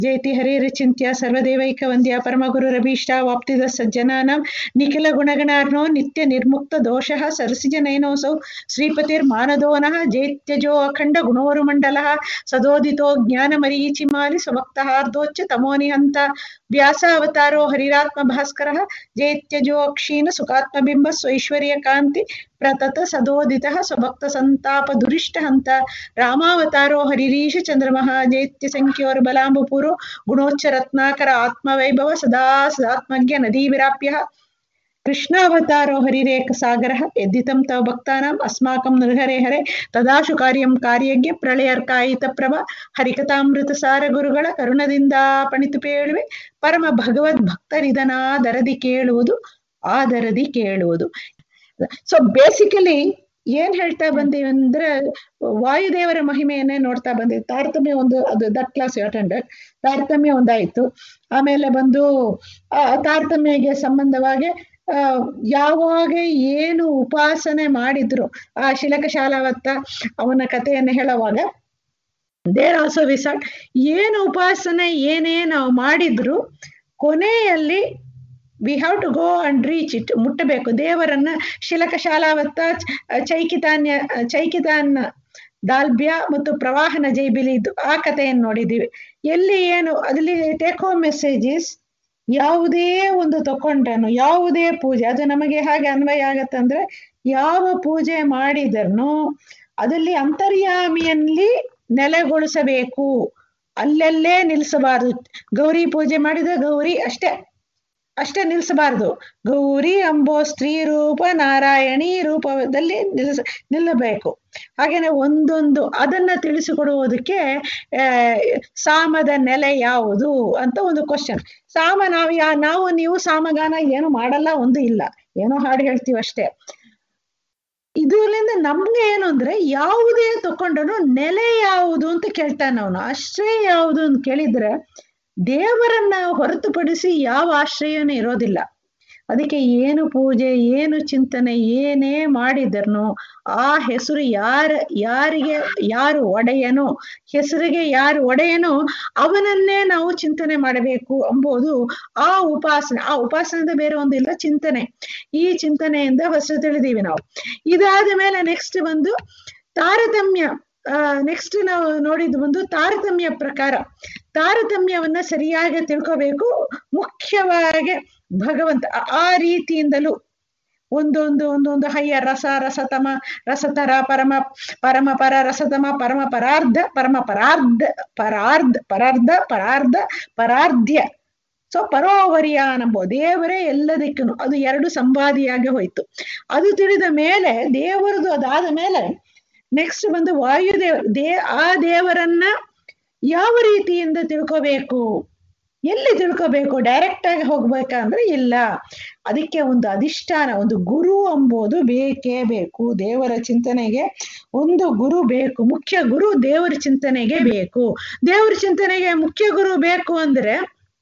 ಜಯತಿ ಹರಿರಚಿಂತ್ಯ ಸರ್ವದೇವೈಕ ವಂದ್ಯ ಪರಮಗುರುರಭೀಷ್ಟ ವಾಪ್ತಿದ ಸಜ್ಜನಾನಾಂ ನಿಖಿಲ ಗುಣಗಣಾರ್ನೋ ನಿತ್ಯ ನಿರ್ಮುಕ್ತ ದೋಷಃ ಸರಸಿಜನಯನೋಸೌ ಶ್ರೀಪತಿರ್ಮಾನದೋನಃ ಜೇತ್ಯಜೋ ಅಖಂಡ ಗುಣೋರುಮಂಡಲಃ ಸದೋದಿತೋ ಜ್ಞಾನಮರೀಚಿಮಾಲಿ ಸ್ವಭಕ್ತಹಾರ್ದೋಚ್ಚ ತಮೋನಿಹಂತ ವ್ಯಾಸಾವತಾರೋ ಹರಿರಾತ್ಮ ಭಾಸ್ಕರಃ ಜೇತ್ಯಜೋ ಅಕ್ಷೀಣ ಸುಖಾತ್ಮಬಿಂಬ ಸ್ವೈಶ್ವರ್ಯ ಕಾಂತಿ ಪ್ರತತ ಸದೋದಿತಃ ಸ್ವಭಕ್ತ ಸಂತಾಪ ದುರಿಷ್ಟ ಹಂತ ರಾಮಾವತಾರೋ ಹರಿರೀಶ ಚಂದ್ರಮಃ ಜೈತ್ಯ ಸಂಖ್ಯೋರ್ ಬಲಾಂಬುಪುರೋ ಗುಣೋಚ್ಚ ರತ್ನಾಕರ ಆತ್ಮವೈಭವ ಸದಾ ಸದಾತ್ಮಜ್ಞ ನದೀ ವಿರಾಪ್ಯ ಕೃಷ್ಣಾವತಾರೋ ಹರಿರೇಕ ಸಾಗರ ಯದ್ದಿತಂ ತವ ಭಕ್ತಾನಾಂ ಅಸ್ಮಾಕಂ ನೃಹರೆ ಹರೆ ತದಾಶು ಕಾರ್ಯಂ ಕಾರ್ಯಜ್ಞ ಪ್ರಳಯರ್ಕಾಯಿತ ಪ್ರಭ ಹರಿಕಥಾಮೃತ ಸಾರ ಗುರುಗಳ ಕರುಣದಿಂದ ಪಣಿತು ಪೇಳುವೆ ಪರಮ ಭಗವದ್ ಭಕ್ತರಿದನಾದರದಿ ಕೇಳುವುದು ಆದರದಿ ಕೇಳುವುದು ಸೊ ಬೇಸಿಕಲಿ ಏನ್ ಹೇಳ್ತಾ ಬಂದೀವಿ ಅಂದ್ರೆ ವಾಯುದೇವರ ಮಹಿಮೆಯನ್ನೇ ನೋಡ್ತಾ ಬಂದೀವಿ ತಾರತಮ್ಯ ಒಂದು ಅದು ದಟ್ ಕ್ಲಾಸ್ ಅಟೆಂಡೆಡ್ ತಾರತಮ್ಯ ಒಂದಾಯ್ತು ಆಮೇಲೆ ಬಂದು ಆ ತಾರತಮ್ಯಗೆ ಸಂಬಂಧವಾಗಿ ಆ ಯಾವಾಗ ಏನು ಉಪಾಸನೆ ಮಾಡಿದ್ರು ಆ ಶಿಲಕ ಶಾಲಾವತ್ತ ಅವನ ಕಥೆಯನ್ನು ಹೇಳುವಾಗ ದೇರ್ ಆಲ್ಸೋ ವಿಸಾಟ್ ಏನು ಉಪಾಸನೆ ಏನೇ ನಾವು ಮಾಡಿದ್ರು ಕೊನೆಯಲ್ಲಿ we have to go and reach it ಮುಟ್ಟಬೇಕು ದೇವರನ್ನ ಶಿಲಕ ಶಾಲಾವತ್ತ ಚೈಕಿತಾನ್ಯ ಚೈಕಿತಾನ್ನ ದಾಲ್ಬ್ಯ ಮತ್ತು ಪ್ರವಾಹನ ಜೈಬಿಲಿ ಇದ್ದು ಆ ಕಥೆಯನ್ನು ನೋಡಿದ್ದೀವಿ ಎಲ್ಲಿ ಏನು ಅದಲ್ಲಿ ಟೇಕ್ ಹೋಮ್ ಮೆಸೇಜಸ್ ಯಾವುದೇ ಒಂದು ತಕೊಂಡನು ಯಾವುದೇ ಪೂಜೆ ಅದು ನಮಗೆ ಹಾಗೆ ಅನ್ವಯ ಆಗತ್ತಂದ್ರೆ ಯಾವ ಪೂಜೆ ಮಾಡಿದರ್ನು ಅದಲ್ಲಿ ಅಂತರ್ಯಾಮಿಯಲ್ಲಿ ನೆಲೆಗೊಳಿಸಬೇಕು ಅಲ್ಲಲ್ಲೇ ನಿಲ್ಲಿಸಬಾರದು ಗೌರಿ ಪೂಜೆ ಮಾಡಿದ ಗೌರಿ ಅಷ್ಟೇ ಅಷ್ಟೇ ನಿಲ್ಲಿಸಬಾರದು ಗೌರಿ ಅಂಬೋ ಸ್ತ್ರೀ ರೂಪ ನಾರಾಯಣಿ ರೂಪದಲ್ಲಿ ನಿಲ್ಲಿಸ ನಿಲ್ಲಬೇಕು ಹಾಗೇನೆ ಒಂದೊಂದು ಅದನ್ನ ತಿಳಿಸಿಕೊಡುವುದಕ್ಕೆ ಸಾಮದ ನೆಲೆ ಯಾವುದು ಅಂತ ಒಂದು ಕ್ವಶನ್ ಸಾಮ ನಾವು ಯಾ ನಾವು ನೀವು ಸಾಮಗಾನ ಏನು ಮಾಡಲ್ಲ ಒಂದು ಇಲ್ಲ ಏನೋ ಹಾಡು ಹೇಳ್ತೀವಿ ಅಷ್ಟೇ ಇದರಿಂದ ನಮ್ಗೆ ಏನು ಅಂದ್ರೆ ಯಾವುದೇ ತಕೊಂಡನು ನೆಲೆ ಯಾವುದು ಅಂತ ಕೇಳ್ತಾನೆ ಅವನು ಆಶ್ರಯ ಯಾವುದು ಅಂತ ಕೇಳಿದ್ರೆ ದೇವರನ್ನ ಹೊರತುಪಡಿಸಿ ಯಾವ ಆಶ್ರಯನೂ ಇರೋದಿಲ್ಲ ಅದಕ್ಕೆ ಏನು ಪೂಜೆ ಏನು ಚಿಂತನೆ ಏನೇ ಮಾಡಿದರ್ನು ಆ ಹೆಸರು ಯಾರ ಯಾರಿಗೆ ಯಾರು ಒಡೆಯನೋ ಹೆಸರಿಗೆ ಯಾರು ಒಡೆಯನೋ ಅವನನ್ನೇ ನಾವು ಚಿಂತನೆ ಮಾಡಬೇಕು ಎಂಬುದು ಆ ಉಪಾಸನೆ ಆ ಉಪಾಸನೆ ಬೇರೆ ಒಂದಿಲ್ಲ ಚಿಂತನೆ ಈ ಚಿಂತನೆಯಿಂದ ಹೊಸ ತಿಳಿದೀವಿ ನಾವು ಇದಾದ ಮೇಲೆ ನೆಕ್ಸ್ಟ್ ಬಂದು ತಾರತಮ್ಯ ನೆಕ್ಸ್ಟ್ ನಾವು ನೋಡಿದ್ದು ಬಂದು ತಾರತಮ್ಯ ಪ್ರಕಾರ ತಾರತಮ್ಯವನ್ನ ಸರಿಯಾಗಿ ತಿಳ್ಕೋಬೇಕು ಮುಖ್ಯವಾಗಿ ಭಗವಂತ ಆ ರೀತಿಯಿಂದಲೂ ಒಂದೊಂದು ಒಂದೊಂದು ಹಯ್ಯ ರಸ ರಸತಮ ರಸತರ ಪರಮ ಪರಮ ಪರ ರಸತಮ ಪರಮ ಪರಾರ್ಧ ಪರಮ ಪರಾರ್ಧ ಪರಾರ್ಧ ಪರಾರ್ಧ ಪರಾರ್ಧ ಪರಾರ್ಧ್ಯ ಸೊ ಪರೋವರಿಯ ನಂಬೋ ದೇವರೇ ಎಲ್ಲದಕ್ಕೂ ಅದು ಎರಡು ಸಂವಾದಿಯಾಗಿ ಹೋಯ್ತು ಅದು ತಿಳಿದ ಮೇಲೆ ದೇವರದು ಅದಾದ ಮೇಲೆ ನೆಕ್ಸ್ಟ್ ಬಂದು ವಾಯುದೇವ ದೇ ಆ ದೇವರನ್ನ ಯಾವ ರೀತಿಯಿಂದ ತಿಳ್ಕೋಬೇಕು ಎಲ್ಲಿ ತಿಳ್ಕೋಬೇಕು ಡೈರೆಕ್ಟ್ ಆಗಿ ಹೋಗ್ಬೇಕಂದ್ರೆ ಇಲ್ಲ ಅದಕ್ಕೆ ಒಂದು ಅಧಿಷ್ಠಾನ ಒಂದು ಗುರು ಎಂಬುದು ಬೇಕೇ ಬೇಕು ದೇವರ ಚಿಂತನೆಗೆ ಒಂದು ಗುರು ಬೇಕು ಮುಖ್ಯ ಗುರು ದೇವರ ಚಿಂತನೆಗೆ ಬೇಕು ದೇವರ ಚಿಂತನೆಗೆ ಮುಖ್ಯ ಗುರು ಬೇಕು ಅಂದ್ರೆ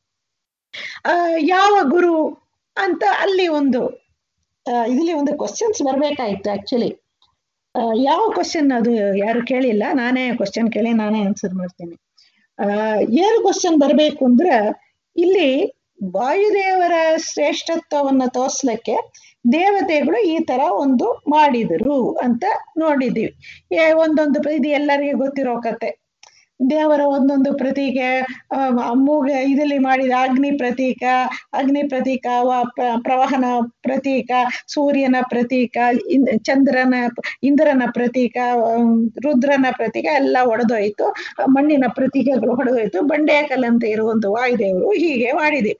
ಆ ಯಾವ ಗುರು ಅಂತ ಅಲ್ಲಿ ಒಂದು ಇಲ್ಲಿ ಒಂದು ಕ್ವಶನ್ಸ್ ಬರ್ಬೇಕಾಯ್ತು ಆಕ್ಚುಲಿ ಯಾವ ಕ್ವಶನ್ ಅದು ಯಾರು ಕೇಳಿಲ್ಲ ನಾನೇ ಕ್ವಶನ್ ಕೇಳಿ ನಾನೇ ಆನ್ಸರ್ ಮಾಡ್ತೀನಿ ಏನು ಕ್ವಶನ್ ಬರಬೇಕು ಅಂದ್ರೆ ಇಲ್ಲಿ ವಾಯುದೇವರ ಶ್ರೇಷ್ಠತ್ವವನ್ನ ತೋರ್ಸ್ಲಿಕ್ಕೆ ದೇವತೆಗಳು ಈ ತರ ಒಂದು ಮಾಡಿದರು ಅಂತ ನೋಡಿದೀವಿ ಒಂದೊಂದು ಇದು ಎಲ್ಲರಿಗೆ ಗೊತ್ತಿರೋ ಕತೆ ದೇವರ ಒಂದೊಂದು ಪ್ರತೀಕೆ ಮೂಗ ಇದರಲ್ಲಿ ಮಾಡಿದ ಅಗ್ನಿ ಪ್ರತೀಕ ಅಗ್ನಿ ಪ್ರತೀಕ ಪ್ರವಾಹನ ಪ್ರತೀಕ ಸೂರ್ಯನ ಪ್ರತೀಕ ಚಂದ್ರನ ಇಂದ್ರನ ಪ್ರತೀಕ ರುದ್ರನ ಪ್ರತೀಕ ಎಲ್ಲ ಒಡೆದೋಯ್ತು ಮಣ್ಣಿನ ಪ್ರತೀಕಗಳು ಹೊಡೆದೋಯ್ತು ಬಂಡೆಕಲ್ಲಂತ ಇರುವಂತ ವಾಯುದೇವರು ಹೀಗೆ ಮಾಡಿದೆ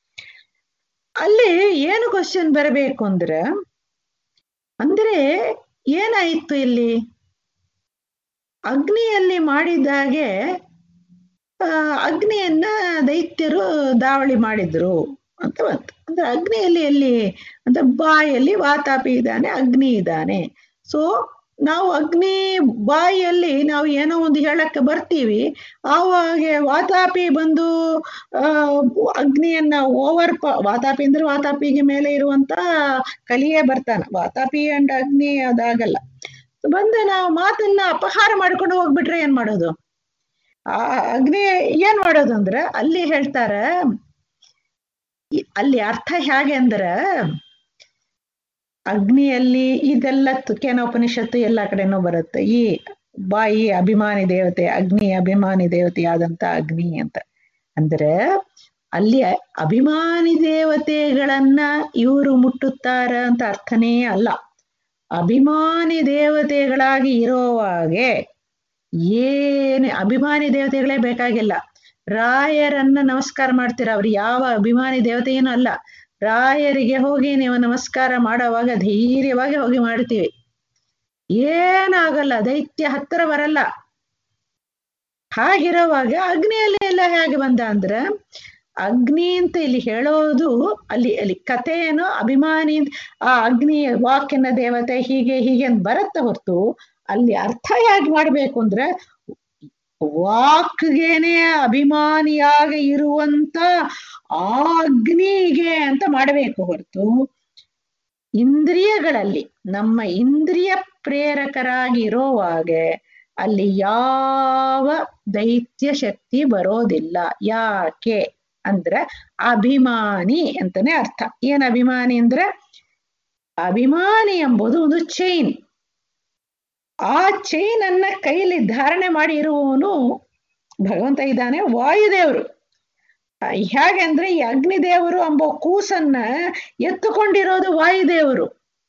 ಅಲ್ಲಿ ಏನು ಕ್ವಶನ್ ಬರಬೇಕು ಅಂದ್ರೆ ಅಂದ್ರೆ ಏನಾಯಿತು ಇಲ್ಲಿ ಅಗ್ನಿಯಲ್ಲಿ ಮಾಡಿದಾಗೆ ಅಗ್ನಿಯನ್ನ ದೈತ್ಯರು ದಾವಳಿ ಮಾಡಿದ್ರು ಅಂತ ಬಂತು ಅಂದ್ರೆ ಅಗ್ನಿಯಲ್ಲಿ ಎಲ್ಲಿ ಅಂತ ಬಾಯಲ್ಲಿ ವಾತಾಪಿ ಇದ್ದಾನೆ ಅಗ್ನಿ ಇದ್ದಾನೆ ಸೊ ನಾವು ಅಗ್ನಿ ಬಾಯಿಯಲ್ಲಿ ನಾವು ಏನೋ ಒಂದು ಹೇಳಕ್ಕೆ ಬರ್ತೀವಿ ಆವಾಗ ವಾತಾಪಿ ಬಂದು ಆ ಅಗ್ನಿಯನ್ನ ಓವರ್ ಪ ವಾತಾಪಿ ಅಂದ್ರೆ ವಾತಾಪಿಗೆ ಮೇಲೆ ಇರುವಂತ ಕಲಿಯೇ ಬರ್ತಾನೆ ವಾತಾಪಿ ಅಂಡ್ ಅಗ್ನಿ ಅದಾಗಲ್ಲ ಬಂದು ನಾವು ಮಾತನ್ನ ಅಪಹಾರ ಮಾಡ್ಕೊಂಡು ಹೋಗ್ಬಿಟ್ರೆ ಏನ್ ಮಾಡೋದು ಆ ಅಗ್ನಿ ಏನ್ ಮಾಡೋದು ಅಂದ್ರೆ ಅಲ್ಲಿ ಹೇಳ್ತಾರ ಈ- ಅಲ್ಲಿ ಅರ್ಥ ಹೇಗೆ ಅಂದ್ರೆ ಅಗ್ನಿಯಲ್ಲಿ ಇದೆಲ್ಲ ತುಕೇನ ಉಪನಿಷತ್ತು ಎಲ್ಲ ಕಡೆನೂ ಬರುತ್ತೆ ಈ ಬಾಯಿ ಅಭಿಮಾನಿ ದೇವತೆ ಅಗ್ನಿ ಅಭಿಮಾನಿ ದೇವತೆ ಆದಂತ ಅಗ್ನಿ ಅಂತ ಅಂದ್ರೆ ಅಲ್ಲಿ ಅಭಿಮಾನಿ ದೇವತೆಗಳನ್ನ ಇವರು ಮುಟ್ಟುತ್ತಾರ ಅಂತ ಅರ್ಥನೇ ಅಲ್ಲ ಅಭಿಮಾನಿ ದೇವತೆಗಳಾಗಿ ಇರೋವಾಗೆ ಏನು ಅಭಿಮಾನಿ ದೇವತೆಗಳೇ ಬೇಕಾಗಿಲ್ಲ ರಾಯರನ್ನ ನಮಸ್ಕಾರ ಮಾಡ್ತೀರ ಅವ್ರು ಯಾವ ಅಭಿಮಾನಿ ದೇವತೆಯೇನೂ ಅಲ್ಲ ರಾಯರಿಗೆ ಹೋಗಿ ನೀವು ನಮಸ್ಕಾರ ಮಾಡೋವಾಗ ಧೈರ್ಯವಾಗಿ ಹೋಗಿ ಮಾಡ್ತೀವಿ ಏನಾಗಲ್ಲ ದೈತ್ಯ ಹತ್ತಿರ ಬರಲ್ಲ ಹಾಗಿರುವಾಗ ಅಗ್ನಿಯಲ್ಲಿ ಎಲ್ಲ ಹೇಗೆ ಬಂದ ಅಂದ್ರೆ ಅಗ್ನಿ ಅಂತ ಇಲ್ಲಿ ಹೇಳೋದು ಅಲ್ಲಿ ಅಲ್ಲಿ ಕಥೆ ಏನೋ ಅಭಿಮಾನಿ ಆ ಅಗ್ನಿ ವಾಕಿನ ದೇವತೆ ಹೀಗೆ ಹೀಗೆ ಅಂತ ಬರತ್ತ ಹೊರತು ಅಲ್ಲಿ ಅರ್ಥ ಹೇಗೆ ಮಾಡ್ಬೇಕು ಅಂದ್ರೆ ವಾಕ್ಗೆನೆ ಅಭಿಮಾನಿಯಾಗಿ ಇರುವಂತ ಆ ಅಗ್ನಿಗೆ ಅಂತ ಮಾಡಬೇಕು ಹೊರತು ಇಂದ್ರಿಯಗಳಲ್ಲಿ ನಮ್ಮ ಇಂದ್ರಿಯ ಪ್ರೇರಕರಾಗಿ ಇರೋವಾಗ ಅಲ್ಲಿ ಯಾವ ದೈತ್ಯ ಶಕ್ತಿ ಬರೋದಿಲ್ಲ ಯಾಕೆ ಅಂದ್ರೆ ಅಭಿಮಾನಿ ಅಂತಾನೆ ಅರ್ಥ ಏನ್ ಅಭಿಮಾನಿ ಅಂದ್ರೆ ಅಭಿಮಾನಿ ಎಂಬುದು ಒಂದು ಚೈನ್ ಆ ಚೈನ್ ಅನ್ನ ಕೈಲಿ ಧಾರಣೆ ಮಾಡಿ ಇರುವವನು ಭಗವಂತ ಇದ್ದಾನೆ ವಾಯುದೇವರು ಹೇಗೆ ಅಂದ್ರೆ ಈ ಅಗ್ನಿದೇವರು ಎಂಬ ಕೂಸನ್ನ ಎತ್ತುಕೊಂಡಿರೋದು ವಾಯುದೇವರು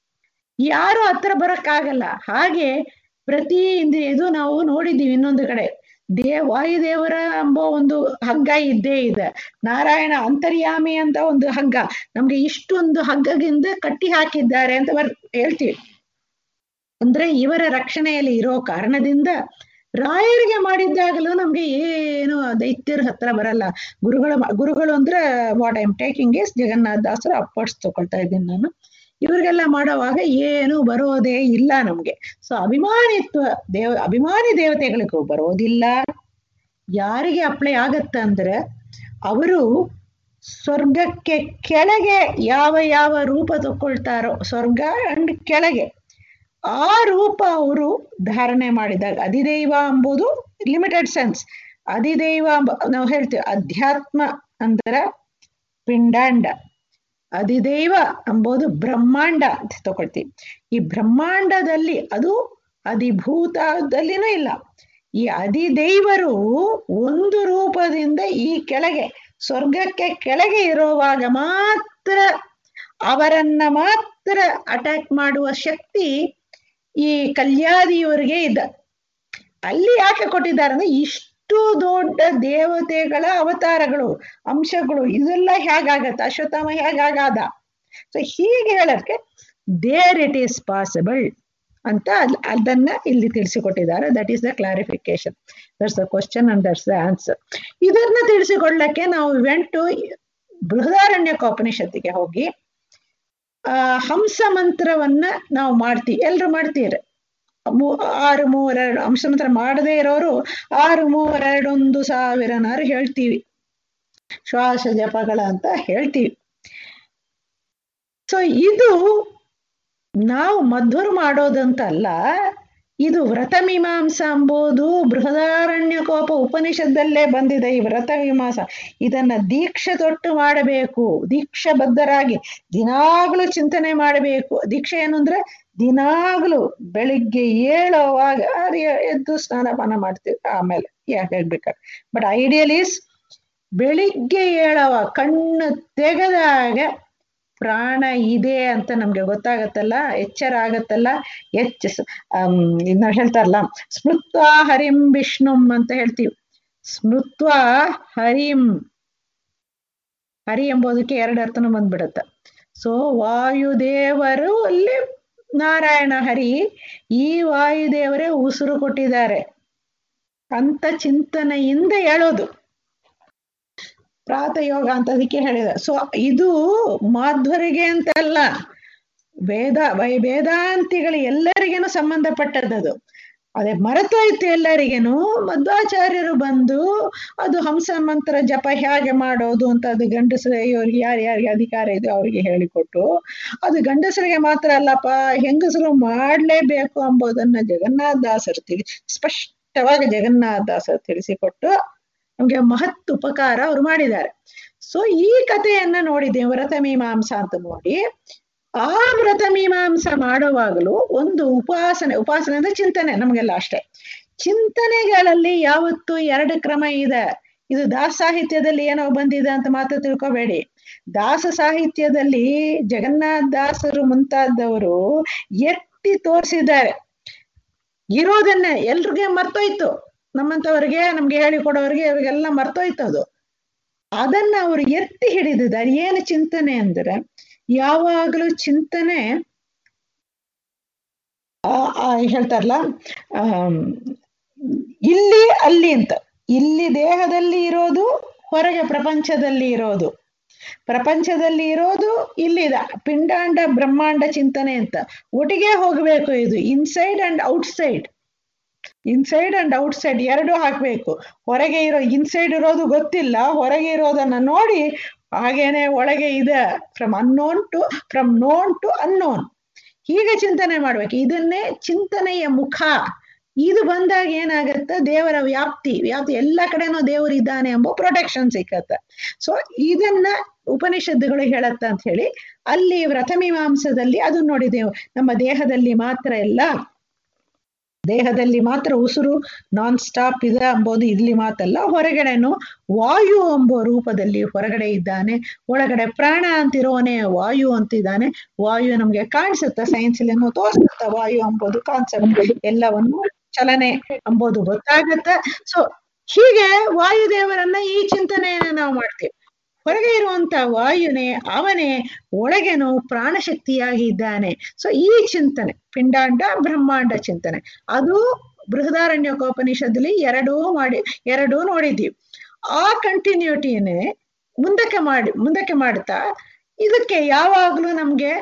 ಯಾರು ಹತ್ರ ಬರಕ್ಕಾಗಲ್ಲ ಹಾಗೆ ಪ್ರತಿ ಇಂದ್ರಿಯ ಇದು ನಾವು ನೋಡಿದ್ದೀವಿ ಇನ್ನೊಂದು ಕಡೆ ದೇ ವಾಯುದೇವರ ಎಂಬ ಒಂದು ಹಗ್ಗ ಇದ್ದೇ ಇದೆ ನಾರಾಯಣ ಅಂತರ್ಯಾಮಿ ಅಂತ ಒಂದು ಹಗ್ಗ ನಮ್ಗೆ ಇಷ್ಟೊಂದು ಹಗ್ಗದಿಂದ ಕಟ್ಟಿ ಹಾಕಿದ್ದಾರೆ ಅಂತ ಬರ್ ಹೇಳ್ತೀವಿ ಅಂದ್ರೆ ಇವರ ರಕ್ಷಣೆಯಲ್ಲಿ ಇರೋ ಕಾರಣದಿಂದ ರಾಯರಿಗೆ ಮಾಡಿದ್ದಾಗಲೂ ನಮ್ಗೆ ಏನು ದೈತ್ಯರ ಹತ್ರ ಬರಲ್ಲ ಗುರುಗಳ ಗುರುಗಳು ಅಂದ್ರೆ what I am taking is Jagannatha ದಾಸರು ಅಪ್ಪರ್ಸ್ ತಗೊಳ್ತಾ ಇದ್ದೀನಿ ನಾನು ಇವ್ರಿಗೆಲ್ಲ ಮಾಡೋವಾಗ ಏನು ಬರೋದೇ ಇಲ್ಲ ನಮ್ಗೆ ಸೊ ಅಭಿಮಾನಿತ್ವ ದೇವ ಅಭಿಮಾನಿ ದೇವತೆಗಳಿಗೂ ಬರೋದಿಲ್ಲ ಯಾರಿಗೆ ಅಪ್ಲೈ ಆಗತ್ತ ಅಂದ್ರೆ ಅವರು ಸ್ವರ್ಗಕ್ಕೆ ಕೆಳಗೆ ಯಾವ ಯಾವ ರೂಪ ತಗೊಳ್ತಾರೋ ಸ್ವರ್ಗ ಅಂಡ್ ಕೆಳಗೆ ಆ ರೂಪ ಅವರು ಧಾರಣೆ ಮಾಡಿದಾಗ ಅಧಿದೈವ ಎಂಬುದು ಲಿಮಿಟೆಡ್ ಸೆನ್ಸ್ ಅಧಿದೈವ ನಾವು ಹೇಳ್ತೀವಿ ಅಧ್ಯಾತ್ಮ ಅಂದ್ರೆ ಪಿಂಡಾಂಡ ಅಧಿದೈವ ಎಂಬುದು ಬ್ರಹ್ಮಾಂಡ ಅಂತ ತಗೊಳ್ತೀವಿ ಈ ಬ್ರಹ್ಮಾಂಡದಲ್ಲಿ ಅದು ಅಧಿಭೂತದಲ್ಲಿನೂ ಇಲ್ಲ ಈ ಅಧಿದೈವರು ಒಂದು ರೂಪದಿಂದ ಈ ಕೆಳಗೆ ಸ್ವರ್ಗಕ್ಕೆ ಕೆಳಗೆ ಇರುವಾಗ ಮಾತ್ರ ಅವರನ್ನ ಮಾತ್ರ ಅಟ್ಯಾಕ್ ಮಾಡುವ ಶಕ್ತಿ ಈ ಕಲ್ಯಾದಿಯವರಿಗೆ ಇದೆ ಅಲ್ಲಿ ಯಾಕೆ ಕೊಟ್ಟಿದ್ದಾರೆ ಅಂದ್ರೆ ಇಷ್ಟು ದೊಡ್ಡ ದೇವತೆಗಳ ಅವತಾರಗಳು ಅಂಶಗಳು ಇದೆಲ್ಲ ಹೇಗಾಗತ್ತೆ ಅಶ್ವತ್ಥಾಮ ಹೇಗಾಗಾದ ಸೊ ಹೀಗೆ ಹೇಳಕ್ಕೆ ದೇರ್ ಇಟ್ ಈಸ್ ಪಾಸಿಬಲ್ ಅಂತ ಅದನ್ನ ಇಲ್ಲಿ ತಿಳಿಸಿಕೊಟ್ಟಿದ್ದಾರೆ that is the clarification that's the question and that's the answer ಇದನ್ನ ತಿಳಿಸಿಕೊಳ್ಳಕ್ಕೆ ನಾವು ವೆಂಟು ಬೃಹದಾರಣ್ಯಕೋಪನಿಷತ್ತಿಗೆ ಹೋಗಿ ಆ ಹಂಸ ಮಂತ್ರವನ್ನ ನಾವು ಮಾಡ್ತೀವಿ ಎಲ್ರು ಮಾಡ್ತೀರಿ ಆರು ಮೂವರೆರಡು ಹಂಸ ಮಂತ್ರ ಮಾಡದೇ ಇರೋರು ಆರು ಮೂವರೆರಡೊಂದು ಸಾವಿರನಾರು ಹೇಳ್ತೀವಿ ಶ್ವಾಸ ಜಪಗಳ ಅಂತ ಹೇಳ್ತೀವಿ ಸೊ ಇದು ನಾವು ಮಧ್ವರು ಮಾಡೋದಂತ ಅಲ್ಲ ಇದು ವ್ರತ ಮೀಮಾಂಸ ಎಂಬುದು ಬೃಹದಾರಣ್ಯಕೋಪ ಉಪನಿಷತ್ತಲ್ಲೇ ಬಂದಿದೆ ಈ ವ್ರತ ಮೀಮಾಂಸ ಇದನ್ನ ದೀಕ್ಷೆ ತೊಟ್ಟು ಮಾಡಬೇಕು ದೀಕ್ಷಾಬದ್ಧರಾಗಿ ದಿನಾಗ್ಲೂ ಚಿಂತನೆ ಮಾಡಬೇಕು ದೀಕ್ಷೆ ಏನು ಅಂದ್ರೆ ದಿನಾಗ್ಲೂ ಬೆಳಿಗ್ಗೆ ಏಳುವಾಗ ಎದ್ದು ಸ್ನಾನಪಾನ ಮಾಡ್ತೀವಿ ಆಮೇಲೆ ಯಾಕೆ ಹೇಳ್ಬೇಕಾದ್ರೆ ಬಟ್ ಐಡಿಯಲ್ ಈಸ್ ಬೆಳಿಗ್ಗೆ ಏಳವ ಕಣ್ಣು ತೆಗೆದಾಗ ಪ್ರಾಣ ಇದೆ ಅಂತ ನಮ್ಗೆ ಗೊತ್ತಾಗತ್ತಲ್ಲ ಎಚ್ಚರ ಆಗತ್ತಲ್ಲ ಎಚ್ಚ ನಾವು ಹೇಳ್ತಾರಲ್ಲ ಸ್ಮೃತ್ವ ಹರಿಂ ವಿಷ್ಣುಂ ಅಂತ ಹೇಳ್ತೀವಿ ಸ್ಮೃತ್ವ ಹರಿಂ ಹರಿ ಎಂಬುದಕ್ಕೆ ಎರಡು ಅರ್ಥನೂ ಬಂದ್ಬಿಡತ್ತೆ ಸೊ ವಾಯುದೇವರು ಅಲ್ಲಿ ನಾರಾಯಣ ಹರಿ ಈ ವಾಯುದೇವರೇ ಉಸಿರು ಕೊಟ್ಟಿದ್ದಾರೆ ಅಂತ ಚಿಂತನೆಯಿಂದ ಹೇಳೋದು ಪ್ರಾತಯೋಗ ಅಂತ ಅದಕ್ಕೆ ಹೇಳಿದ ಸೊ ಇದು ಮಾಧ್ವರಿಗೆ ಅಂತ ಅಲ್ಲ ವೇದ ವೈ ವೇದಾಂತಿಗಳು ಎಲ್ಲರಿಗೇನು ಸಂಬಂಧಪಟ್ಟದ್ದು ಅದೇ ಮರೆತೋಯ್ತು ಎಲ್ಲರಿಗೇನು ಮಧ್ವಾಚಾರ್ಯರು ಬಂದು ಅದು ಹಂಸ ಮಂತ್ರ ಜಪ ಹೇಗೆ ಮಾಡೋದು ಅಂತ ಅದು ಗಂಡಸರಿಗೆ ಯಾರು ಯಾರಿಗೆ ಅಧಿಕಾರ ಇದೆ ಅವರಿಗೆ ಹೇಳಿಕೊಟ್ಟು ಅದು ಗಂಡಸರಿಗೆ ಮಾತ್ರ ಅಲ್ಲಪ್ಪ ಹೆಂಗಸರು ಮಾಡ್ಲೇಬೇಕು ಎಂಬುದನ್ನ ಜಗನ್ನಾಥ ದಾಸರು ತಿಳಿ ಸ್ಪಷ್ಟ ಸ್ಪಷ್ಟವಾಗಿ ಜಗನ್ನಾಥದಾಸ ತಿಳಿಸಿಕೊಟ್ಟು ನಮ್ಗೆ ಮಹತ್ ಉಪಕಾರ ಅವ್ರು ಮಾಡಿದ್ದಾರೆ ಸೊ ಈ ಕಥೆಯನ್ನ ನೋಡಿದ್ದೇವೆ ವ್ರತ ಮೀಮಾಂಸ ಅಂತ ನೋಡಿ ಆ ವ್ರತ ಮೀಮಾಂಸ ಮಾಡುವಾಗಲೂ ಒಂದು ಉಪಾಸನೆ ಉಪಾಸನೆ ಅಂದ್ರೆ ಚಿಂತನೆ ನಮಗೆಲ್ಲ ಅಷ್ಟೇ ಚಿಂತನೆಗಳಲ್ಲಿ ಯಾವತ್ತು ಎರಡು ಕ್ರಮ ಇದೆ ಇದು ದಾಸ ಸಾಹಿತ್ಯದಲ್ಲಿ ಏನೋ ಬಂದಿದೆ ಅಂತ ಮಾತ್ರ ತಿಳ್ಕೊಬೇಡಿ ದಾಸ ಸಾಹಿತ್ಯದಲ್ಲಿ ಜಗನ್ನಾಥ ದಾಸರು ಮುಂತಾದವರು ಎತ್ತಿ ತೋರಿಸಿದ್ದಾರೆ ಇರೋದನ್ನೇ ಎಲ್ರಿಗೆ ಮರ್ತೋಯ್ತು ನಮ್ಮಂತವ್ರಿಗೆ ನಮ್ಗೆ ಹೇಳಿಕೊಡೋರಿಗೆ ಅವ್ರಿಗೆಲ್ಲ ಮರ್ತೋಯ್ತು ಅದು ಅದನ್ನ ಅವರು ಎತ್ತಿ ಹಿಡಿದಿದ್ದಾರೆ ಏನು ಚಿಂತನೆ ಅಂದ್ರೆ ಯಾವಾಗಲೂ ಚಿಂತನೆ ಆ ಆ ಹೇಳ್ತಾರಲ್ಲ ಆ ಇಲ್ಲಿ ಅಲ್ಲಿ ಅಂತ ಇಲ್ಲಿ ದೇಹದಲ್ಲಿ ಇರೋದು ಹೊರಗೆ ಪ್ರಪಂಚದಲ್ಲಿ ಇರೋದು ಪ್ರಪಂಚದಲ್ಲಿ ಇರೋದು ಇಲ್ಲಿದ ಪಿಂಡಾಂಡ ಬ್ರಹ್ಮಾಂಡ ಚಿಂತನೆ ಅಂತ ಒಟ್ಟಿಗೆ ಹೋಗ್ಬೇಕು ಇದು inside and outside inside and outside ಎರಡು ಹಾಕ್ಬೇಕು ಹೊರಗೆ ಇರೋ ಇನ್ಸೈಡ್ ಇರೋದು ಗೊತ್ತಿಲ್ಲ ಹೊರಗೆ ಇರೋದನ್ನ ನೋಡಿ ಹಾಗೇನೆ ಒಳಗೆ ಇದೆ from unknown to from known to unknown ಹೀಗೆ ಚಿಂತನೆ ಮಾಡ್ಬೇಕು ಇದನ್ನೇ ಚಿಂತನೆಯ ಮುಖ ಇದು ಬಂದಾಗ ಏನಾಗತ್ತೆ ದೇವರ ವ್ಯಾಪ್ತಿ ವ್ಯಾಪ್ತಿ ಎಲ್ಲ ಕಡೆನೂ ದೇವರು ಇದ್ದಾನೆ ಎಂಬ ಪ್ರೊಟೆಕ್ಷನ್ ಸಿಕ್ಕತ್ತೆ ಸೊ ಇದನ್ನ ಉಪನಿಷತ್ತುಗಳು ಹೇಳತ್ತ ಅಂತ ಹೇಳಿ ಅಲ್ಲಿ ವ್ರತಮೀಮಾಂಸದಲ್ಲಿ ಅದು ನೋಡಿದೆವು ನಮ್ಮ ದೇಹದಲ್ಲಿ ಮಾತ್ರ ಎಲ್ಲ ದೇಹದಲ್ಲಿ ಮಾತ್ರ ಉಸಿರು ನಾನ್ ಸ್ಟಾಪ್ ಇದೆ ಎಂಬುದು ಇಲ್ಲಿ ಮಾತಲ್ಲ ಹೊರಗಡೆನು ವಾಯು ಎಂಬ ರೂಪದಲ್ಲಿ ಹೊರಗಡೆ ಇದ್ದಾನೆ ಒಳಗಡೆ ಪ್ರಾಣ ಅಂತಿರೋನೆ ವಾಯು ಅಂತಿದ್ದಾನೆ ವಾಯು ನಮ್ಗೆ ಕಾಣಿಸುತ್ತೆ ಸೈನ್ಸ್ ಅಲ್ಲಿ ತೋರಿಸುತ್ತೆ ವಾಯು ಎಂಬುದು ಕಾನ್ಸೆಪ್ಟ್ ಎಲ್ಲವನ್ನು ಚಲನೆ ಎಂಬುದು ಗೊತ್ತಾಗತ್ತೆ ಸೊ ಹೀಗೆ ವಾಯುದೇವರನ್ನ ಈ ಚಿಂತನೆಯನ್ನ ನಾವು ಮಾಡ್ತೀವಿ ಹೊರಗೆ ಇರುವಂತ ವಾಯುನೇ ಅವನೇ ಒಳಗೇನು ಪ್ರಾಣಶಕ್ತಿಯಾಗಿ ಇದ್ದಾನೆ ಸೊ ಈ ಚಿಂತನೆ ಪಿಂಡಾಂಡ ಬ್ರಹ್ಮಾಂಡ ಚಿಂತನೆ ಅದು ಬೃಹದಾರಣ್ಯಕೋಪನಿಷತ್ತಲ್ಲಿ ಎರಡೂ ಮಾಡಿ ಎರಡೂ ನೋಡಿದ್ದೀವಿ ಆ ಕಂಟಿನ್ಯೂಟಿನೇ ಮುಂದಕ್ಕೆ ಮಾಡಿ ಮುಂದಕ್ಕೆ ಮಾಡ್ತಾ ಇದಕ್ಕೆ ಯಾವಾಗ್ಲೂ ನಮ್ಗೆ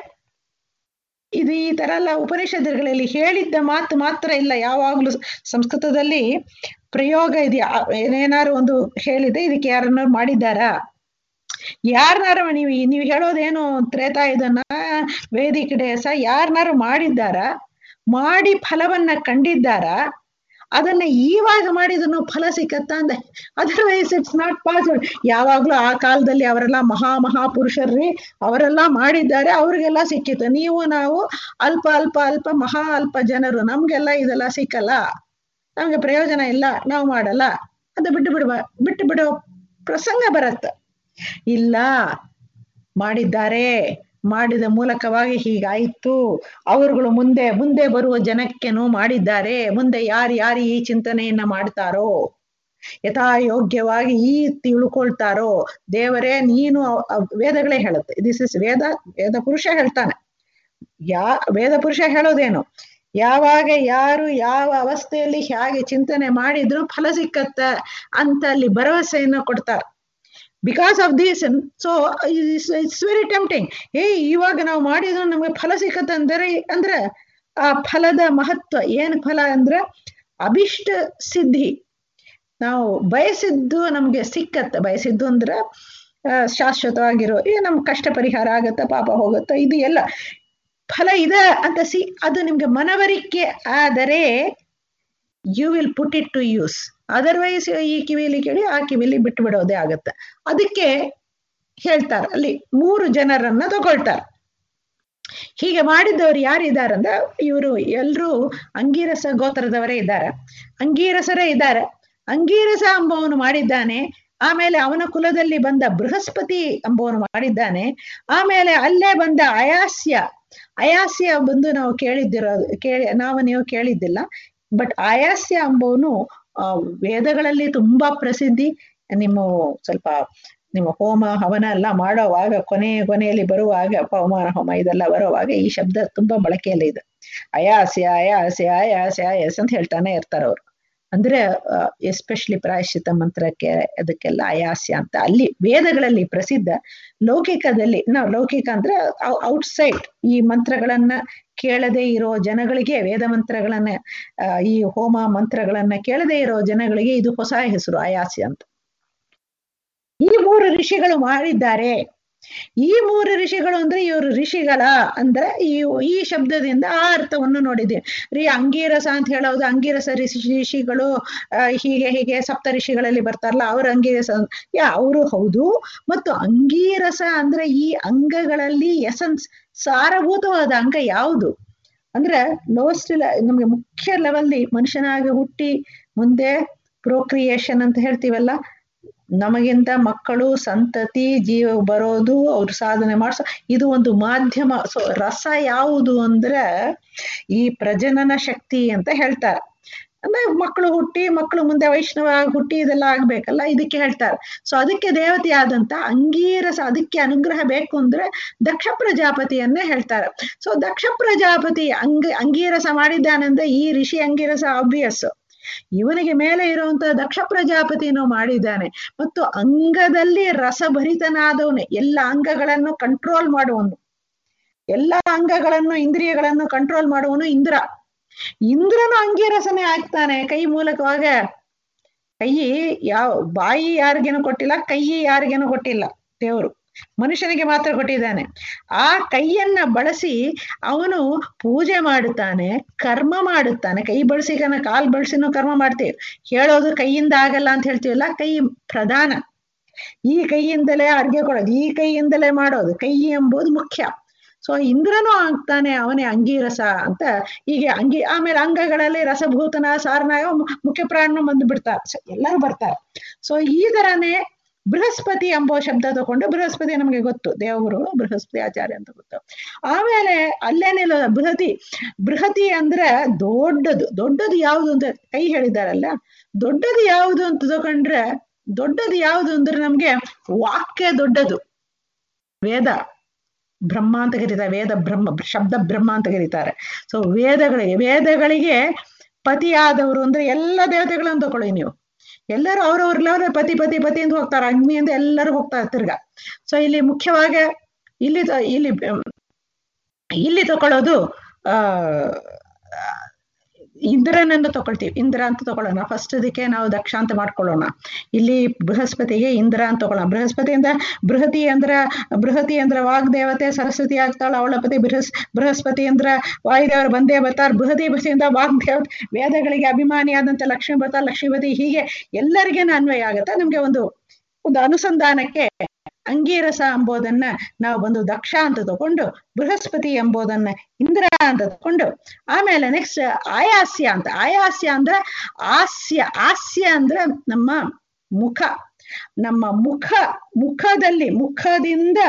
ಇದು ಈ ತರ ಎಲ್ಲ ಉಪನಿಷತ್ತುಗಳಲ್ಲಿ ಹೇಳಿದ್ದ ಮಾತು ಮಾತ್ರ ಇಲ್ಲ ಯಾವಾಗ್ಲೂ ಸಂಸ್ಕೃತದಲ್ಲಿ ಪ್ರಯೋಗ ಇದೆಯಾ ಏನೇನಾರು ಒಂದು ಹೇಳಿದೆ ಇದಕ್ಕೆ ಯಾರನ್ನಾರು ಮಾಡಿದ್ದಾರಾ ಯಾರನ್ನಾರು ನೀವು ನೀವು ಹೇಳೋದೇನು ತ್ರೇತಾ ಇದನ್ನ ವೇದಿಕ ಡೇಸ ಯಾರನ್ನಾರು ಮಾಡಿದ್ದಾರ ಮಾಡಿ ಫಲವನ್ನ ಕಂಡಿದ್ದಾರ ಅದನ್ನ ಈವಾಗ ಮಾಡಿದ್ರು ಫಲ ಸಿಕ್ಕತ್ತ ಅಂದ ಅದರ್ವೈಸ್ ಇಟ್ಸ್ ನಾಟ್ ಪಾಸಿಬಲ್ ಯಾವಾಗ್ಲೂ ಆ ಕಾಲದಲ್ಲಿ ಅವರೆಲ್ಲ ಮಹಾ ಮಹಾಪುರುಷರ್ರಿ ಅವರೆಲ್ಲ ಮಾಡಿದ್ದಾರೆ ಅವ್ರಿಗೆಲ್ಲ ಸಿಕ್ಕಿತ್ತು ನೀವು ನಾವು ಅಲ್ಪ ಅಲ್ಪ ಅಲ್ಪ ಮಹಾ ಅಲ್ಪ ಜನರು ನಮ್ಗೆಲ್ಲ ಇದೆಲ್ಲ ಸಿಕ್ಕಲ್ಲ ನಮ್ಗೆ ಪ್ರಯೋಜನ ಇಲ್ಲ ನಾವು ಮಾಡಲ್ಲ ಅದು ಬಿಟ್ಟು ಬಿಡುವ ಬಿಟ್ಟು ಬಿಡೋ ಪ್ರಸಂಗ ಬರತ್ತ ಇಲ್ಲ ಮಾಡಿದ್ದಾರೆ ಮಾಡಿದ ಮೂಲಕವಾಗಿ ಹೀಗಾಯ್ತು ಅವರುಗಳು ಮುಂದೆ ಮುಂದೆ ಬರುವ ಜನಕ್ಕೆನೂ ಮಾಡಿದ್ದಾರೆ ಮುಂದೆ ಯಾರು ಯಾರು ಈ ಚಿಂತನೆಯನ್ನ ಮಾಡ್ತಾರೋ ಯಥಾಯೋಗ್ಯವಾಗಿ ಈ ತಿಳ್ಕೊಳ್ತಾರೋ ದೇವರೇ ನೀನು ವೇದಗಳೇ ಹೇಳುತ್ತೆ ದಿಸ್ ಇಸ್ ವೇದ ವೇದ ಪುರುಷ ಹೇಳ್ತಾನೆ ಯಾ ವೇದ ಪುರುಷ ಹೇಳೋದೇನು ಯಾವಾಗ ಯಾರು ಯಾವ ಅವಸ್ಥೆಯಲ್ಲಿ ಹೇಗೆ ಚಿಂತನೆ ಮಾಡಿದ್ರು ಫಲ ಸಿಕ್ಕತ್ತ ಅಂತ ಅಲ್ಲಿ ಭರವಸೆಯನ್ನು ಕೊಡ್ತಾರೆ because of this so it's very tempting ಏ ಇವಾಗ ನಾವು ಮಾಡಿದ್ರು ನಮಗೆ ಫಲ ಸಿಕ್ಕತ್ತೆ ಅಂದರೆ ಅಂದ್ರೆ ಆ ಫಲದ ಮಹತ್ವ ಏನು ಫಲ ಅಂದ್ರೆ ಅಭಿಷ್ಟ ಸಿದ್ಧಿ ನಾವು ಬಯಸಿದ್ದು ನಮ್ಗೆ ಸಿಕ್ಕತ್ತೆ ಬಯಸಿದ್ದು ಅಂದ್ರೆ ಶಾಶ್ವತವಾಗಿರೋ ಏ ನಮ್ ಕಷ್ಟ ಪರಿಹಾರ ಆಗತ್ತ ಪಾಪ ಹೋಗುತ್ತ ಇದು ಎಲ್ಲ ಫಲ ಇದೆ ಅಂತ ಸಿ ಅದು ನಿಮ್ಗೆ ಮನವರಿಕೆ ಆದರೆ you will put it to use otherwise ಈ ಕಿವಿಲಿ ಕೇಳಿ ಆ ಕಿವಿಲಿ ಬಿಟ್ಟು ಬಿಡೋದೇ ಆಗತ್ತೆ ಅದಕ್ಕೆ ಹೇಳ್ತಾರೆ ಅಲ್ಲಿ ಮೂರು ಜನರನ್ನ ತಗೊಳ್ತಾರೆ ಹೀಗೆ ಮಾಡಿದವರು ಯಾರಿದ್ದಾರೆ ಅಂದ್ರೆ ಇವರು ಎಲ್ರೂ ಅಂಗೀರಸ ಗೋತ್ರದವರೇ ಇದ್ದಾರೆ ಅಂಗೀರಸರೇ ಇದ್ದಾರೆ ಅಂಗೀರಸ ಎಂಬವನು ಮಾಡಿದ್ದಾನೆ ಆಮೇಲೆ ಅವನ ಕುಲದಲ್ಲಿ ಬಂದ ಬೃಹಸ್ಪತಿ ಎಂಬವನು ಮಾಡಿದ್ದಾನೆ ಆಮೇಲೆ ಅಲ್ಲೇ ಬಂದ ಅಯಾಸ್ಯ ಅಯಾಸ್ಯ ಬಂದು ನಾವು ಕೇಳಿದ್ದಿರೋದು ಕೇಳಿ ನಾವು ನೀವು ಕೇಳಿದ್ದಿಲ್ಲ ಬಟ್ ಆಯಾಸ್ಯ ಎಂಬವನು ವೇದಗಳಲ್ಲಿ ತುಂಬಾ ಪ್ರಸಿದ್ಧಿ ನಿಮ್ಮ ಸ್ವಲ್ಪ ನಿಮ್ಮ ಹೋಮ ಹವನ ಎಲ್ಲ ಮಾಡೋವಾಗ ಕೊನೆ ಕೊನೆಯಲ್ಲಿ ಬರುವಾಗ ಪವಮಾನ ಹೋಮ ಇದೆಲ್ಲ ಬರುವಾಗ ಈ ಶಬ್ದ ತುಂಬಾ ಬಳಕೆಯಲ್ಲಿ ಇದೆ ಅಯಾಸ್ಯ ಅಯಾಸ್ಯ ಅಯಾಸ್ಯ ಅಯಾಸ್ ಅಂತ ಹೇಳ್ತಾನೆ ಇರ್ತಾರೆ ಅವರು ಅಂದ್ರೆ ಎಸ್ಪೆಷಲಿ ಪ್ರಾಯಶ್ಚಿತ ಮಂತ್ರಕ್ಕೆ ಅದಕ್ಕೆಲ್ಲ ಅಯಾಸ್ಯ ಅಂತ ಅಲ್ಲಿ ವೇದಗಳಲ್ಲಿ ಪ್ರಸಿದ್ಧ ಲೌಕಿಕದಲ್ಲಿ ನಾವು ಲೌಕಿಕ ಅಂದ್ರೆ ಔಟ್ಸೈಡ್ ಈ ಮಂತ್ರಗಳನ್ನ ಕೇಳದೆ ಇರೋ ಜನಗಳಿಗೆ ವೇದ ಮಂತ್ರಗಳನ್ನ ಈ ಹೋಮ ಮಂತ್ರಗಳನ್ನ ಕೇಳದೆ ಇರೋ ಜನಗಳಿಗೆ ಇದು ಹೊಸ ಹೆಸರು ಅಯಾಸ್ಯ ಅಂತ ಈ ಮೂರು ಋಷಿಗಳು ಮಾಡಿದ್ದಾರೆ ಈ ಮೂರು ಋಷಿಗಳು ಅಂದ್ರೆ ಇವರು ಋಷಿಗಳ ಅಂದ್ರೆ ಈ ಈ ಶಬ್ದದಿಂದ ಆ ಅರ್ಥವನ್ನು ನೋಡಿದೆ ರೀ ಅಂಗೀರಸ ಅಂತ ಹೇಳೋದು ಅಂಗೀರಸ ಋಷಿ ಋಷಿಗಳು ಆ, ಹೀಗೆ ಹೀಗೆ ಸಪ್ತ ಋಷಿಗಳಲ್ಲಿ ಬರ್ತಾರಲ್ಲ ಅವ್ರ ಅಂಗೀರಸ ಯಾ ಅವರು ಹೌದು ಮತ್ತು ಅಂಗೀರಸ ಅಂದ್ರೆ ಈ ಅಂಗಗಳಲ್ಲಿ ಎಸೆನ್ಸ್ ಸಾರಭೂತವಾದ ಅಂಗ ಯಾವುದು ಅಂದ್ರೆ ಲೋಸ್ಟ್ ನಮ್ಗೆ ಮುಖ್ಯ ಲೆವೆಲ್ಲಿ ಮನುಷ್ಯನಾಗಿ ಹುಟ್ಟಿ ಮುಂದೆ ಪ್ರೋಕ್ರಿಯೇಷನ್ ಅಂತ ಹೇಳ್ತೀವಲ್ಲ ನಮಗಿಂತ ಮಕ್ಕಳು ಸಂತತಿ ಜೀವ ಬರೋದು ಅವ್ರು ಸಾಧನೆ ಮಾಡಿಸೋ ಇದು ಒಂದು ಮಾಧ್ಯಮ ಸೊ ರಸ ಯಾವುದು ಅಂದ್ರೆ ಈ ಪ್ರಜನನ ಶಕ್ತಿ ಅಂತ ಹೇಳ್ತಾರೆ ಅಂದ್ರೆ ಮಕ್ಕಳು ಹುಟ್ಟಿ ಮಕ್ಕಳು ಮುಂದೆ ವೈಷ್ಣವ ಆಗಿ ಹುಟ್ಟಿ ಇದೆಲ್ಲ ಆಗ್ಬೇಕಲ್ಲ ಇದಕ್ಕೆ ಹೇಳ್ತಾರೆ ಸೊ ಅದಕ್ಕೆ ದೇವತೆ ಆದಂತ ಅಂಗೀರಸ ಅದಕ್ಕೆ ಅನುಗ್ರಹ ಬೇಕು ಅಂದ್ರೆ ದಕ್ಷ ಪ್ರಜಾಪತಿಯನ್ನೇ ಹೇಳ್ತಾರೆ ಸೊ ದಕ್ಷ ಪ್ರಜಾಪತಿ ಅಂಗ ಅಂಗೀರಸ ಮಾಡಿದ್ದಾನಂದ್ರೆ ಈ ಋಷಿ ಅಂಗೀರಸ ಆಬ್ವಿಯಸ್ ಇವನಿಗೆ ಮೇಲೆ ಇರುವಂತ ದಕ್ಷ ಪ್ರಜಾಪತಿಯನ್ನು ಮಾಡಿದ್ದಾನೆ ಮತ್ತು ಅಂಗದಲ್ಲಿ ರಸಭರಿತನಾದವನು ಎಲ್ಲ ಅಂಗಗಳನ್ನು ಕಂಟ್ರೋಲ್ ಮಾಡುವನು ಎಲ್ಲ ಅಂಗಗಳನ್ನು ಇಂದ್ರಿಯಗಳನ್ನು ಕಂಟ್ರೋಲ್ ಮಾಡುವನು ಇಂದ್ರ ಇಂದ್ರನು ಅಂಗೀರಸನೆ ಆಗ್ತಾನೆ ಕೈ ಮೂಲಕವಾಗ ಕೈ ಯಾವ ಬಾಯಿ ಯಾರಿಗೇನು ಕೊಟ್ಟಿಲ್ಲ ಕೈ ಯಾರಿಗೇನು ಕೊಟ್ಟಿಲ್ಲ ದೇವರು ಮನುಷ್ಯನಿಗೆ ಮಾತ್ರ ಕೊಟ್ಟಿದ್ದಾನೆ ಆ ಕೈಯನ್ನ ಬಳಸಿ ಅವನು ಪೂಜೆ ಮಾಡುತ್ತಾನೆ ಕರ್ಮ ಮಾಡುತ್ತಾನೆ ಕೈ ಬಳಸಿಗನ ಕಾಲ್ ಬಳಸಿನೂ ಕರ್ಮ ಮಾಡ್ತೀವಿ ಹೇಳೋದು ಕೈಯಿಂದ ಆಗಲ್ಲ ಅಂತ ಹೇಳ್ತೀವಲ್ಲ ಕೈ ಪ್ರಧಾನ ಈ ಕೈಯಿಂದಲೇ ಅರ್ಗೆ ಕೊಡೋದು ಈ ಕೈಯಿಂದಲೇ ಮಾಡೋದು ಕೈ ಎಂಬುದು ಮುಖ್ಯ ಸೊ ಇಂದ್ರನು ಆಗ್ತಾನೆ ಅವನೇ ಅಂಗೀರಸ ಅಂತ ಹೀಗೆ ಅಂಗಿ ಆಮೇಲೆ ಅಂಗಗಳಲ್ಲಿ ರಸಭೂತನ ಸಾರನಾಗ ಮುಖ್ಯ ಪ್ರಾಣ ಬಂದು ಬಿಡ್ತಾರೆ So ಎಲ್ಲರೂ ಬರ್ತಾರೆ ಸೊ ಈ ತರನೇ ಬೃಹಸ್ಪತಿ ಎಂಬೋ ಶಬ್ದ ತಗೊಂಡು ಬೃಹಸ್ಪತಿ ನಮಗೆ ಗೊತ್ತು ದೇವಗುರು ಬೃಹಸ್ಪತಿ ಆಚಾರ್ಯ ಅಂತ ಗೊತ್ತು ಆಮೇಲೆ ಅಲ್ಲೇನಿಲ್ಲ ಬೃಹತಿ ಬೃಹತಿ ಅಂದ್ರೆ ದೊಡ್ಡದು ದೊಡ್ಡದು ಯಾವುದು ಅಂತ ಕೈ ಹೇಳಿದಾರಲ್ಲ ದೊಡ್ಡದು ಯಾವುದು ಅಂತ ತಗೊಂಡ್ರೆ ದೊಡ್ಡದು ಯಾವುದು ಅಂದ್ರೆ ನಮ್ಗೆ ವಾಕ್ಯ ದೊಡ್ಡದು ವೇದ ಬ್ರಹ್ಮ ಅಂತ ಕರೀತಾರೆ ವೇದ ಬ್ರಹ್ಮ ಶಬ್ದ ಬ್ರಹ್ಮ ಅಂತ ಕರೀತಾರೆ ಸೊ ವೇದಗಳಿಗೆ ವೇದಗಳಿಗೆ ಪತಿಯಾದವರು ಅಂದ್ರೆ ಎಲ್ಲ ದೇವತೆಗಳನ್ನು ತಗೊಳ್ಳಿ ನೀವು ಎಲ್ಲರೂ ಅವ್ರವ್ರ ಲೆವೆಲ್ ಪತಿ ಪತಿ ಪತಿ ಅಂತ ಹೋಗ್ತಾರೆ ಅಗ್ನಿಯಿಂದ ಎಲ್ಲರೂ ಹೋಗ್ತಾರೆ ತಿರ್ಗಾ ಸೊ ಇಲ್ಲಿ ಮುಖ್ಯವಾಗಿ ಇಲ್ಲಿ ತ- ಇಲ್ಲಿ ಮ್, ಇಲ್ಲಿ ತಗೊಳ್ಳೋದು ಆ ಇಂದ್ರನನ್ನು ತಗೊಳ್ತೀವಿ ಇಂದ್ರ ಅಂತ ತಗೊಳ್ಳೋಣ ಫಸ್ಟ್ ಇದಕ್ಕೆ ನಾವು ದಕ್ಷ ಅಂತ ಮಾಡ್ಕೊಳ್ಳೋಣ ಇಲ್ಲಿ ಬೃಹಸ್ಪತಿಗೆ ಇಂದ್ರ ಅಂತ ತಗೊಳ್ಳೋಣ ಬೃಹಸ್ಪತಿಯಿಂದ ಬೃಹತಿ ಅಂದ್ರ ಬೃಹತಿ ಅಂದ್ರ ವಾಗ್ದೇವತೆ ಸರಸ್ವತಿ ಆಗ್ತಾಳ ಅವಳ ಪತಿ ಬೃಹಸ್ ಬೃಹಸ್ಪತಿ ಅಂದ್ರ ವಾಯುದೇವರು ಬಂದೇ ಬರ್ತಾರೆ ಬೃಹತಿ ಬಸಿಯಿಂದ ವಾಗ್ದೇವತೆ ವೇದಗಳಿಗೆ ಅಭಿಮಾನಿಯಾದಂತ ಲಕ್ಷ್ಮೀ ಬರ್ತಾರೆ ಲಕ್ಷ್ಮೀಪತಿ ಹೀಗೆ ಎಲ್ಲರಿಗೇನು ಅನ್ವಯ ಆಗುತ್ತೆ ನಮ್ಗೆ ಒಂದು ಒಂದು ಅನುಸಂಧಾನಕ್ಕೆ ಅಂಗೀರಸ ಎಂಬುದನ್ನ ನಾವು ಬಂದು ದಕ್ಷ ಅಂತ ತಗೊಂಡು ಬೃಹಸ್ಪತಿ ಎಂಬುದನ್ನ ಇಂದ್ರ ಅಂತ ತಗೊಂಡು ಆಮೇಲೆ ನೆಕ್ಸ್ಟ್ ಆಯಾಸ್ಯ ಅಂತ ಆಯಾಸ್ಯ ಅಂದ್ರೆ ಹಾಸ್ಯ ಹಾಸ್ಯ ಅಂದ್ರೆ ನಮ್ಮ ಮುಖ ನಮ್ಮ ಮುಖ ಮುಖದಲ್ಲಿ ಮುಖದಿಂದ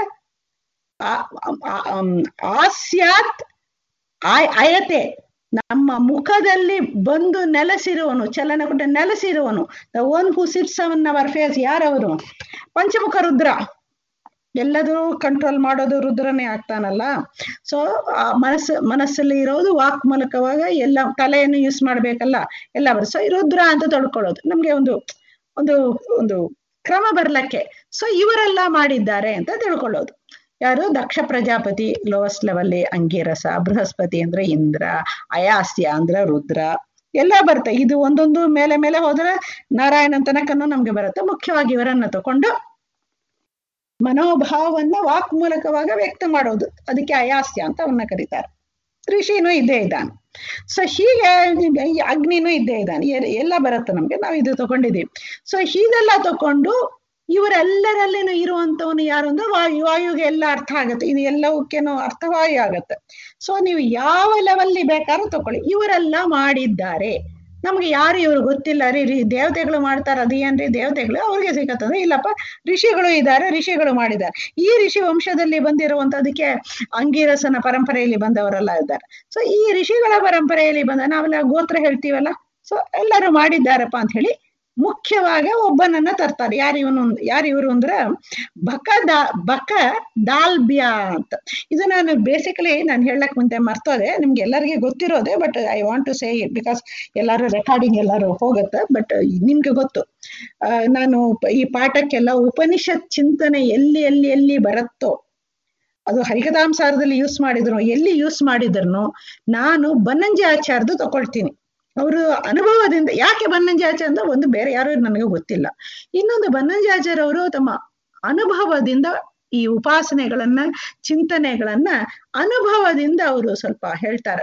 ಆ- ಆ- ಆಮ್, ಹಾಸ್ಯಾತ್ ಆಯ್ ಅಯತೆ ನಮ್ಮ ಮುಖದಲ್ಲಿ ಬಂದು ನೆಲೆಸಿರುವನು ಚಲನ ಕೊಟ್ಟ ನೆಲೆಸಿರುವನು the one who sits upon our face ಯಾರವರು ಪಂಚಮುಖ ರುದ್ರ ಎಲ್ಲದೂ ಕಂಟ್ರೋಲ್ ಮಾಡೋದು ರುದ್ರನೇ ಆಗ್ತಾನಲ್ಲ ಸೊ ಮನಸ್ಸು ಮನಸ್ಸಲ್ಲಿ ಇರೋದು ವಾಕ್ ಮೂಲಕವಾಗ ಎಲ್ಲ ತಲೆಯನ್ನು ಯೂಸ್ ಮಾಡ್ಬೇಕಲ್ಲ ಎಲ್ಲ ಬರ್ ಸೊ ರುದ್ರ ಅಂತ ತೊಳ್ಕೊಳ್ಳೋದು ನಮ್ಗೆ ಒಂದು ಒಂದು ಒಂದು ಕ್ರಮ ಬರ್ಲಕ್ಕೆ ಸೊ ಇವರೆಲ್ಲ ಮಾಡಿದ್ದಾರೆ ಅಂತ ತಿಳ್ಕೊಳ್ಳೋದು ಯಾರು ದಕ್ಷ ಪ್ರಜಾಪತಿ ಲೋಯಸ್ಟ್ ಲೆವೆಲ್ಲಿ ಅಂಗಿರಸ ಬೃಹಸ್ಪತಿ ಅಂದ್ರೆ ಇಂದ್ರ ಅಯಾಸ್ಯ ಅಂದ್ರೆ ರುದ್ರ ಎಲ್ಲ ಬರುತ್ತೆ ಇದು ಒಂದೊಂದು ಮೇಲೆ ಮೇಲೆ ಹೋದ್ರೆ ನಾರಾಯಣನ್ ತನಕನೂ ನಮ್ಗೆ ಬರುತ್ತೆ ಮುಖ್ಯವಾಗಿ ಇವರನ್ನ ತಕೊಂಡು ಮನೋಭಾವವನ್ನ ವಾಕ್ ಮೂಲಕವಾಗ ವ್ಯಕ್ತ ಮಾಡೋದು ಅದಕ್ಕೆ ಅಯಾಸ್ಯ ಅಂತ ಅವನ್ನ ಕರೀತಾರೆ ಋಷಿನೂ ಇದ್ದೇ ಇದ್ದಾನೆ ಸೊ ಹೀಗೆ ಈ ಅಗ್ನಿನೂ ಇದ್ದೇ ಇದ್ದಾನೆ ಎ- ಎಲ್ಲ ಬರುತ್ತೆ ನಮ್ಗೆ ನಾವು ಇದು ತಗೊಂಡಿದ್ದೀವಿ ಸೊ ಹೀಗೆಲ್ಲ ತಕೊಂಡು ಇವರೆಲ್ಲರಲ್ಲಿನೂ ಇರುವಂತವನು ಯಾರು ಅಂದ್ರೆ ವಾಯು ವಾಯುಗೆ ಎಲ್ಲ ಅರ್ಥ ಆಗುತ್ತೆ ಇದು ಎಲ್ಲವಕ್ಕೇನೋ ಅರ್ಥವಾಯು ಆಗತ್ತೆ ಸೊ ನೀವು ಯಾವ ಲೆವೆಲ್ಲಿ ಬೇಕಾದ್ರೂ ತಕೊಳ್ಳಿ ಇವರೆಲ್ಲ ಮಾಡಿದ್ದಾರೆ ನಮ್ಗೆ ಯಾರು ಇವ್ರು ಗೊತ್ತಿಲ್ಲ ರೀ ರೀ ದೇವತೆಗಳು ಮಾಡ್ತಾರೆ ಅದು ಏನ್ರಿ ದೇವತೆಗಳು ಅವ್ರಿಗೆ ಸಿಗತ್ತಂದ್ರೆ ಇಲ್ಲಪ್ಪ ಋಷಿಗಳು ಇದ್ದಾರೆ ಋಷಿಗಳು ಮಾಡಿದ್ದಾರೆ ಈ ಋಷಿ ವಂಶದಲ್ಲಿ ಬಂದಿರುವಂತದಕ್ಕೆ ಅಂಗೀರಸನ ಪರಂಪರೆಯಲ್ಲಿ ಬಂದವರೆಲ್ಲ ಇದ್ದಾರೆ ಸೊ ಈ ಋಷಿಗಳ ಪರಂಪರೆಯಲ್ಲಿ ಬಂದ ನಾವೆಲ್ಲ ಗೋತ್ರ ಹೇಳ್ತೀವಲ್ಲ ಸೊ ಎಲ್ಲರೂ ಮಾಡಿದ್ದಾರಪ್ಪ ಅಂತ ಹೇಳಿ ಮುಖ್ಯವಾಗಿ ಒಬ್ಬನನ್ನ ತರ್ತಾರೆ ಯಾರು ಇವನು ಯಾರು ಇವರು ಅಂದ್ರೆ ಬಕ ದಾ ಬಕ ದಾಲ್ಬ್ಯ ಅಂತ ಇದು ನಾನು ಬೇಸಿಕಲಿ ನಾನು ಹೇಳಕ್ ಮುಂದೆ ಮರ್ತೋದೆ ನಿಮ್ಗೆ ಎಲ್ಲರಿಗೆ ಗೊತ್ತಿರೋದೆ but I want to say it because ಎಲ್ಲರೂ ರೆಕಾರ್ಡಿಂಗ್ ಎಲ್ಲರೂ ಹೋಗುತ್ತೆ ಬಟ್ ನಿಮ್ಗೆ ಗೊತ್ತು ಆ, ನಾನು ಪ- ಈ ಪಾಠಕ್ಕೆಲ್ಲ ಉಪನಿಷತ್ ಚಿಂತನೆ ಎಲ್ಲಿ ಎಲ್ಲಿ ಎಲ್ಲಿ ಬರುತ್ತೋ ಅದು ಹರಿಕಥಾಂಸಾರದಲ್ಲಿ ಯೂಸ್ ಮಾಡಿದ್ರು ಎಲ್ಲಿ ಯೂಸ್ ಮಾಡಿದ್ರು ನಾನು ಬನ್ನಂಜಿ ಆಚಾರ್ದು ತಗೊಳ್ತೀನಿ ಅವರು ಅನುಭವದಿಂದ ಯಾಕೆ ಬನ್ನಂಜಿ ಆಚಾರ್ಯ ಅಂದ್ರೆ ಒಂದು ಬೇರೆ ಯಾರು ನನಗೆ ಗೊತ್ತಿಲ್ಲ ಇನ್ನೊಂದು ಬನ್ನಂಜಿ ಆಚಾರ್ಯ ಅವರು ತಮ್ಮ ಅನುಭವದಿಂದ ಈ ಉಪಾಸನೆಗಳನ್ನ ಚಿಂತನೆಗಳನ್ನ ಅನುಭವದಿಂದ ಅವರು ಸ್ವಲ್ಪ ಹೇಳ್ತಾರೆ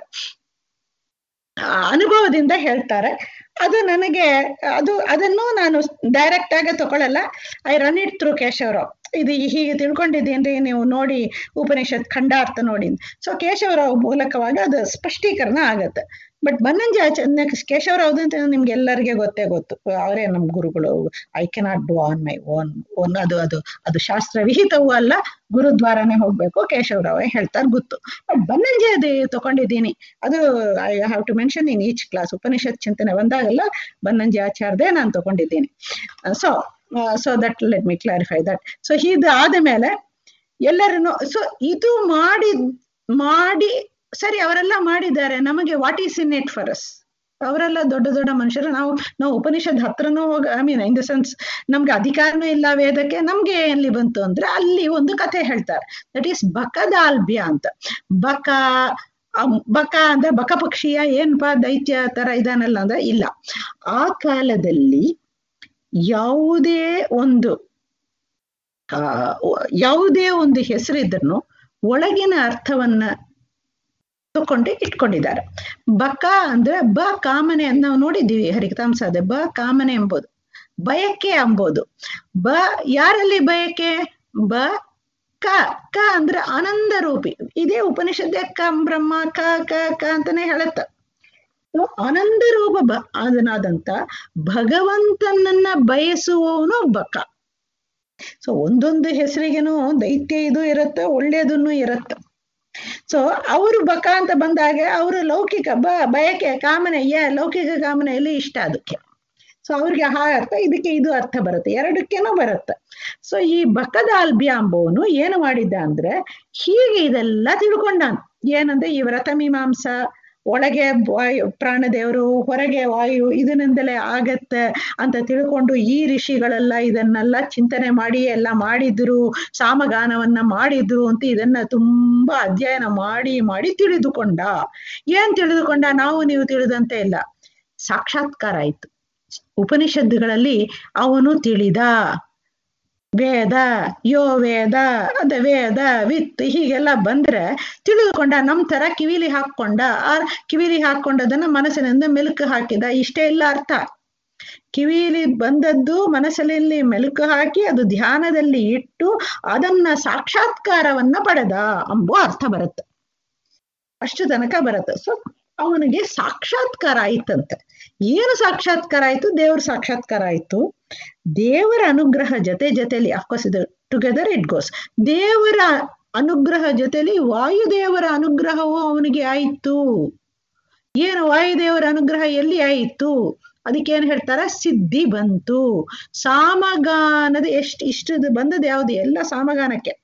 ಆ ಅನುಭವದಿಂದ ಹೇಳ್ತಾರೆ ಅದು ನನಗೆ ಅದು ಅದನ್ನು ನಾನು ಡೈರೆಕ್ಟ್ ಆಗಿ ತಗೊಳ್ಳಲ್ಲ I run it through Keshavarao ಇದು ಹೀಗೆ ತಿಳ್ಕೊಂಡಿದ್ದೀನ್ರಿ ನೀವು ನೋಡಿ ಉಪನಿಷತ್ ಖಂಡಾರ್ಥ ನೋಡಿ ಸೊ ಕೇಶವರಾವ್ ಮೂಲಕವಾಗಿ ಅದು ಸ್ಪಷ್ಟೀಕರಣ ಆಗತ್ತೆ ಬಟ್ ಬನ್ನಂಜಿ ಆಚಾರ್ಯ ಕೇಶವರಾವ್ ಅಂತ ನಿಮ್ಗೆ ಎಲ್ಲರಿಗೆ ಗೊತ್ತೇ ಗೊತ್ತು ಅವರೇ ನಮ್ಮ ಗುರುಗಳು I cannot do on my own own ಅದು ಅದು ಅದು ಶಾಸ್ತ್ರ ವಿಹಿತವೂ ಅಲ್ಲ ಗುರುದ್ವಾರನೇ ಹೋಗ್ಬೇಕು ಕೇಶವರಾವೇ ಹೇಳ್ತಾರೆ ಗೊತ್ತು ಬಟ್ ಬನ್ನಂಜಿ ಅದು ತಗೊಂಡಿದ್ದೀನಿ ಅದು I have to mention in each class Upanishad ಚಿಂತನೆ ಬಂದಾಗೆಲ್ಲ ಬನ್ನಂಜಿ ಆಚಾರ್ಯದೇ ನಾನು ತಗೊಂಡಿದ್ದೀನಿ so so that let me clarify that so ಇದು ಆದ ಮೇಲೆ ಎಲ್ಲರನ್ನು ಸೊ ಇದು ಮಾಡಿ ಮಾಡಿ ಸರಿ ಅವರೆಲ್ಲ ಮಾಡಿದ್ದಾರೆ ನಮಗೆ what is in it for us ಅವರೆಲ್ಲ ದೊಡ್ಡ ದೊಡ್ಡ ಮನುಷ್ಯರು ನಾವು ನಾವು ಉಪನಿಷತ್ ಹತ್ರನೂ ಹೋಗ I mean in the sense ನಮ್ಗೆ ಅಧಿಕಾರನೂ ಇಲ್ಲ ವೇದಕ್ಕೆ ನಮ್ಗೆ ಎಲ್ಲಿ ಬಂತು ಅಂದ್ರೆ ಅಲ್ಲಿ ಒಂದು ಕಥೆ ಹೇಳ್ತಾರೆ ದಟ್ ಈಸ್ ಬಕದಾಲ್ಬ್ಯ ಅಂತ ಬಕ ಬಕ ಅಂದ್ರೆ ಬಕ ಪಕ್ಷಿಯ ಏನ್ಪಾ ದೈತ್ಯ ತರ ಇದಾನಲ್ಲ ಅಂದ್ರೆ ಇಲ್ಲ ಆ ಕಾಲದಲ್ಲಿ ಯಾವುದೇ ಒಂದು ಆ ಯಾವುದೇ ಒಂದು ಹೆಸರಿದ್ರೂ ಒಳಗಿನ ಅರ್ಥವನ್ನ ತಕೊಂಡು ಇಟ್ಕೊಂಡಿದ್ದಾರೆ ಬಕ ಅಂದ್ರೆ ಬ ಕಾಮನೆ ಅಂತ ನಾವು ನೋಡಿದ್ದೀವಿ ಹರಿಕತಾಂಸಾದೆ ಬ ಕಾಮನೆ ಎಂಬುದು ಬಯಕೆ ಎಂಬುದು ಬ ಯಾರಲ್ಲಿ ಬಯಕೆ ಬ ಕ ಕ ಅಂದ್ರೆ ಆನಂದ ರೂಪಿ ಇದೇ ಉಪನಿಷತ್ತೆ ಕಂ ಬ್ರಹ್ಮ ಕ ಕ ಕ ಅಂತಾನೆ ಹೇಳತ್ತ ಆನಂದ ರೂಪ ಬ ಅದನಾದಂತ ಭಗವಂತನನ್ನ ಬಯಸುವವನು ಬಕ ಸೊ ಒಂದೊಂದು ಹೆಸರಿಗೇನು ದೈತ್ಯ ಇದು ಇರುತ್ತೆ ಒಳ್ಳೇದನ್ನು ಇರುತ್ತೆ ಸೊ ಅವರು ಬಕ ಅಂತ ಬಂದಾಗ ಅವರು ಲೌಕಿಕ ಬ ಬಯಕೆ ಕಾಮನೆ ಯ ಲೌಕಿಕ ಕಾಮನೆಯಲ್ಲಿ ಇಷ್ಟ ಅದಕ್ಕೆ ಸೊ ಅವ್ರಿಗೆ ಆ ಅರ್ಥ ಇದಕ್ಕೆ ಇದು ಅರ್ಥ ಬರುತ್ತೆ ಎರಡಕ್ಕೇನೋ ಬರುತ್ತೆ ಸೊ ಈ ಬಕದ ಅಲ್ಬ್ಯ ಅಂಬವನು ಏನು ಮಾಡಿದ್ದ ಅಂದ್ರೆ ಹೀಗೆ ಇದೆಲ್ಲ ತಿಳ್ಕೊಂಡಾನು ಏನಂದ್ರೆ ಈ ವ್ರತ ಮೀಮಾಂಸ ಒಳಗೆ ವಾಯು ಪ್ರಾಣದೇವರು ಹೊರಗೆ ವಾಯು ಇದರಿಂದಲೇ ಆಗತ್ತೆ ಅಂತ ತಿಳ್ಕೊಂಡು ಈ ಋಷಿಗಳೆಲ್ಲ ಇದನ್ನೆಲ್ಲ ಚಿಂತನೆ ಮಾಡಿ ಎಲ್ಲ ಮಾಡಿದ್ರು ಸಾಮಗಾನವನ್ನ ಮಾಡಿದ್ರು ಅಂತ ಇದನ್ನ ತುಂಬಾ ಅಧ್ಯಯನ ಮಾಡಿ ಮಾಡಿ ತಿಳಿದುಕೊಂಡ ಏನ್ ತಿಳಿದುಕೊಂಡ ನಾವು ನೀವು ತಿಳಿದಂತೆ ಇಲ್ಲ ಸಾಕ್ಷಾತ್ಕಾರ ಆಯ್ತು ಉಪನಿಷತ್ತುಗಳಲ್ಲಿ ಅವನು ತಿಳಿದ ವೇದ ಯೋ ವೇದ ಅದ ವೇದ ವಿತ್ ಹೀಗೆಲ್ಲ ಬಂದ್ರೆ ತಿಳಿದುಕೊಂಡ ನಮ್ ತರ ಕಿವಿಲಿ ಹಾಕೊಂಡ ಆ ಕಿವಿಲಿ ಹಾಕೊಂಡದನ್ನ ಮನಸ್ಸಿನಿಂದ ಮೆಲುಕು ಹಾಕಿದ ಇಷ್ಟೇ ಇಲ್ಲ ಅರ್ಥ ಕಿವಿಲಿ ಬಂದದ್ದು ಮನಸ್ಸಲ್ಲಿ ಮೆಲುಕು ಹಾಕಿ ಅದು ಧ್ಯಾನದಲ್ಲಿ ಇಟ್ಟು ಅದನ್ನ ಸಾಕ್ಷಾತ್ಕಾರವನ್ನ ಪಡೆದ ಅಂಬೋ ಅರ್ಥ ಬರುತ್ತೆ ಅಷ್ಟು ತನಕ ಬರುತ್ತೆ ಸೊ ಅವನಿಗೆ ಸಾಕ್ಷಾತ್ಕಾರ ಆಯ್ತಂತೆ ಏನು ಸಾಕ್ಷಾತ್ಕಾರ ಆಯ್ತು ದೇವ್ರ ಸಾಕ್ಷಾತ್ಕಾರ ಆಯ್ತು ದೇವರ ಅನುಗ್ರಹ ಜೊತೆ ಜೊತೆಲಿ ಅಫ್ಕೋರ್ಸ್ ಇದು ಟುಗೆದರ್ ಇಟ್ ಗೋಸ್ ದೇವರ ಅನುಗ್ರಹ ಜೊತೆಲಿ ವಾಯುದೇವರ ಅನುಗ್ರಹವು ಅವನಿಗೆ ಆಯ್ತು ಏನು ವಾಯುದೇವರ ಅನುಗ್ರಹ ಎಲ್ಲಿ ಆಯಿತು ಅದಕ್ಕೇನು ಹೇಳ್ತಾರ ಸಿದ್ಧಿ ಬಂತು ಸಾಮಗಾನದ ಎಷ್ಟು ಇಷ್ಟು ಬಂದದ್ದು ಯಾವುದು ಎಲ್ಲ ಸಾಮಗಾನಕ್ಕೆ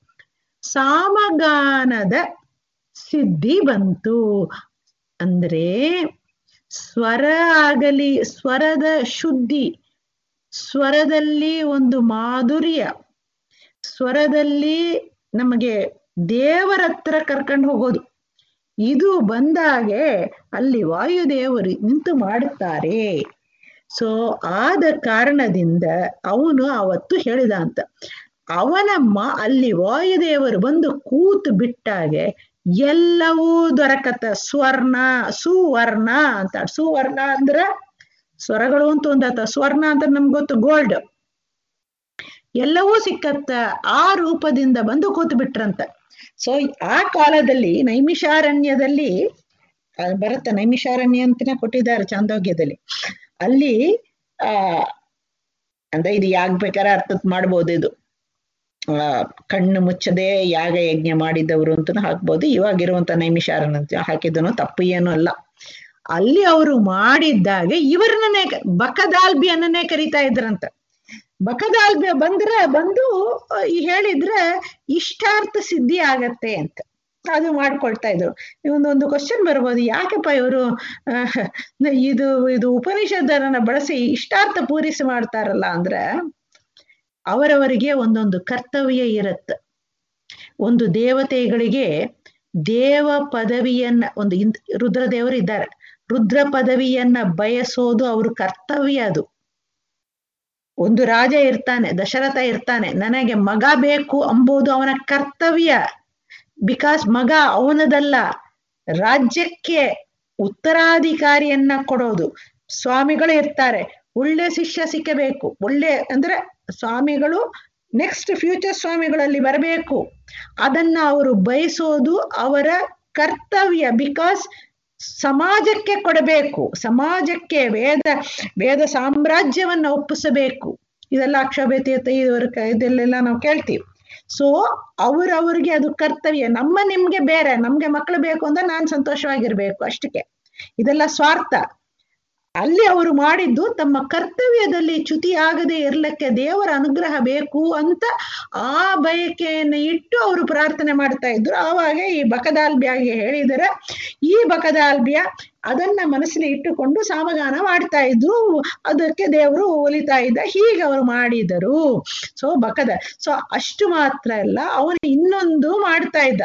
ಸಾಮಗಾನದ ಸಿದ್ಧಿ ಬಂತು ಅಂದ್ರೆ ಸ್ವರ ಆಗಲಿ ಸ್ವರದ ಶುದ್ಧಿ ಸ್ವರದಲ್ಲಿ ಒಂದು ಮಾಧುರ್ಯ ಸ್ವರದಲ್ಲಿ ನಮಗೆ ದೇವರ ಹತ್ರ ಕರ್ಕೊಂಡು ಹೋಗೋದು ಇದು ಬಂದಾಗೆ ಅಲ್ಲಿ ವಾಯುದೇವರು ನಿಂತು ಮಾಡುತ್ತಾರೆ ಸೊ ಆದ ಕಾರಣದಿಂದ ಅವನು ಅವತ್ತು ಹೇಳಿದ ಅಂತ ಅವನ ಮ ಅಲ್ಲಿ ವಾಯುದೇವರು ಬಂದು ಕೂತು ಬಿಟ್ಟಾಗೆ ಎಲ್ಲವೂ ದೊರಕತ್ತ ಸ್ವರ್ಣ ಸುವರ್ಣ ಅಂತ ಸುವರ್ಣ ಅಂದ್ರ ಸ್ವರಗಳು ಅಂತ ಒಂದತ್ತ ಸ್ವರ್ಣ ಅಂತ ನಮ್ಗೆ ಗೊತ್ತು ಗೋಲ್ಡ್ ಎಲ್ಲವೂ ಸಿಕ್ಕತ್ತ ಆ ರೂಪದಿಂದ ಬಂದು ಕೂತು ಬಿಟ್ರಂತ ಸೊ ಆ ಕಾಲದಲ್ಲಿ ನೈಮಿಷಾರಣ್ಯದಲ್ಲಿ ಬರುತ್ತೆ ನೈಮಿಷಾರಣ್ಯ ಅಂತಾನೆ ಕೊಟ್ಟಿದ್ದಾರೆ ಚಾಂದೋಗ್ಯದಲ್ಲಿ ಅಲ್ಲಿ ಆ ಅಂದ್ರೆ ಇದು ಯಾಗ್ ಬೇಕಾದ್ರೆ ಅರ್ಥ ಮಾಡ್ಬೋದು ಇದು ಆ ಕಣ್ಣು ಮುಚ್ಚದೆ ಯಾಗ ಯಜ್ಞ ಮಾಡಿದವರು ಅಂತ ಹಾಕ್ಬೋದು ಇವಾಗಿರುವಂತ ನೈಮಿಷಾರನ್ ಅಂತ ಹಾಕಿದನು ತಪ್ಪು ಏನು ಅಲ್ಲ ಅಲ್ಲಿ ಅವರು ಮಾಡಿದ್ದಾಗೆ ಇವರನ್ನೇ ಬಕದಾಲ್ಬಿಯನ್ನೇ ಕರಿತಾ ಇದ್ರಂತ ಬಕದಾಲ್ಬ್ಯ ಬಂದ್ರೆ ಬಂದು ಹೇಳಿದ್ರೆ ಇಷ್ಟಾರ್ಥ ಸಿದ್ಧಿ ಆಗತ್ತೆ ಅಂತ ಅದು ಮಾಡ್ಕೊಳ್ತಾ ಇದ್ರು ಒಂದೊಂದು ಕ್ವಶನ್ ಬರ್ಬೋದು ಯಾಕಪ್ಪ ಇವರು ಇದು ಇದು ಉಪನಿಷದರನ್ನ ಬಳಸಿ ಇಷ್ಟಾರ್ಥ ಪೂರಿಸಿ ಮಾಡ್ತಾರಲ್ಲ ಅಂದ್ರೆ ಅವರವರಿಗೆ ಒಂದೊಂದು ಕರ್ತವ್ಯ ಇರುತ್ತೆ ಒಂದು ದೇವತೆಗಳಿಗೆ ದೇವ ಪದವಿಯನ್ನ ಒಂದು ರುದ್ರದೇವರು ಇದ್ದಾರೆ ರುದ್ರ ಪದವಿಯನ್ನ ಬಯಸೋದು ಅವ್ರ ಕರ್ತವ್ಯ ಅದು ಒಂದು ರಾಜ ಇರ್ತಾನೆ ದಶರಥ ಇರ್ತಾನೆ ನನಗೆ ಮಗ ಬೇಕು ಅಂಬುದು ಅವನ ಕರ್ತವ್ಯ ಬಿಕಾಸ್ ಮಗ ಅವನದಲ್ಲ ರಾಜ್ಯಕ್ಕೆ ಉತ್ತರಾಧಿಕಾರಿಯನ್ನ ಕೊಡೋದು ಸ್ವಾಮಿಗಳು ಇರ್ತಾರೆ ಒಳ್ಳೆ ಶಿಷ್ಯ ಸಿಕ್ಕಬೇಕು ಒಳ್ಳೆ ಅಂದ್ರೆ ಸ್ವಾಮಿಗಳು ನೆಕ್ಸ್ಟ್ ಫ್ಯೂಚರ್ ಸ್ವಾಮಿಗಳಲ್ಲಿ ಬರಬೇಕು ಅದನ್ನ ಅವರು ಬಯಸೋದು ಅವರ ಕರ್ತವ್ಯ ಬಿಕಾಸ್ ಸಮಾಜಕ್ಕೆ ಕೊಡಬೇಕು ಸಮಾಜಕ್ಕೆ ವೇದ ವೇದ ಸಾಮ್ರಾಜ್ಯವನ್ನ ಒಪ್ಪಿಸಬೇಕು ಇದೆಲ್ಲ ಅಕ್ಷೋಭ್ಯ ತೀರ್ಥ ಇದರ ಇದೆಲ್ಲೆಲ್ಲ ನಾವು ಕೇಳ್ತೀವಿ ಸೊ ಅವ್ರವ್ರಿಗೆ ಅದು ಕರ್ತವ್ಯ ನಮ್ಮ ನಿಮ್ಗೆ ಬೇರೆ ನಮ್ಗೆ ಮಕ್ಕಳು ಬೇಕು ಅಂದ್ರೆ ನಾನ್ ಸಂತೋಷವಾಗಿರ್ಬೇಕು ಅಷ್ಟಕ್ಕೆ ಇದೆಲ್ಲ ಸ್ವಾರ್ಥ ಅಲ್ಲಿ ಅವರು ಮಾಡಿದ್ದು ತಮ್ಮ ಕರ್ತವ್ಯದಲ್ಲಿ ಚ್ಯುತಿ ಆಗದೆ ಇರ್ಲಿಕ್ಕೆ ದೇವರ ಅನುಗ್ರಹ ಬೇಕು ಅಂತ ಆ ಬಯಕೆಯನ್ನು ಇಟ್ಟು ಅವರು ಪ್ರಾರ್ಥನೆ ಮಾಡ್ತಾ ಇದ್ರು ಆವಾಗ ಈ ಬಕದಾಲ್ಬ್ಯಾಗೆ ಹೇಳಿದರೆ ಈ ಬಕದಾಲ್ಬ್ಯ ಅದನ್ನ ಮನಸ್ಸಲ್ಲಿ ಇಟ್ಟುಕೊಂಡು ಸಾಮಗಾನ ಮಾಡ್ತಾ ಇದ್ರು ಅದಕ್ಕೆ ದೇವರು ಒಲಿತಾ ಇದ್ದ ಹೀಗೆ ಅವರು ಮಾಡಿದರು ಸೊ ಬಕದ ಸೊ ಅಷ್ಟು ಮಾತ್ರ ಅಲ್ಲ ಅವನು ಇನ್ನೊಂದು ಮಾಡ್ತಾ ಇದ್ದ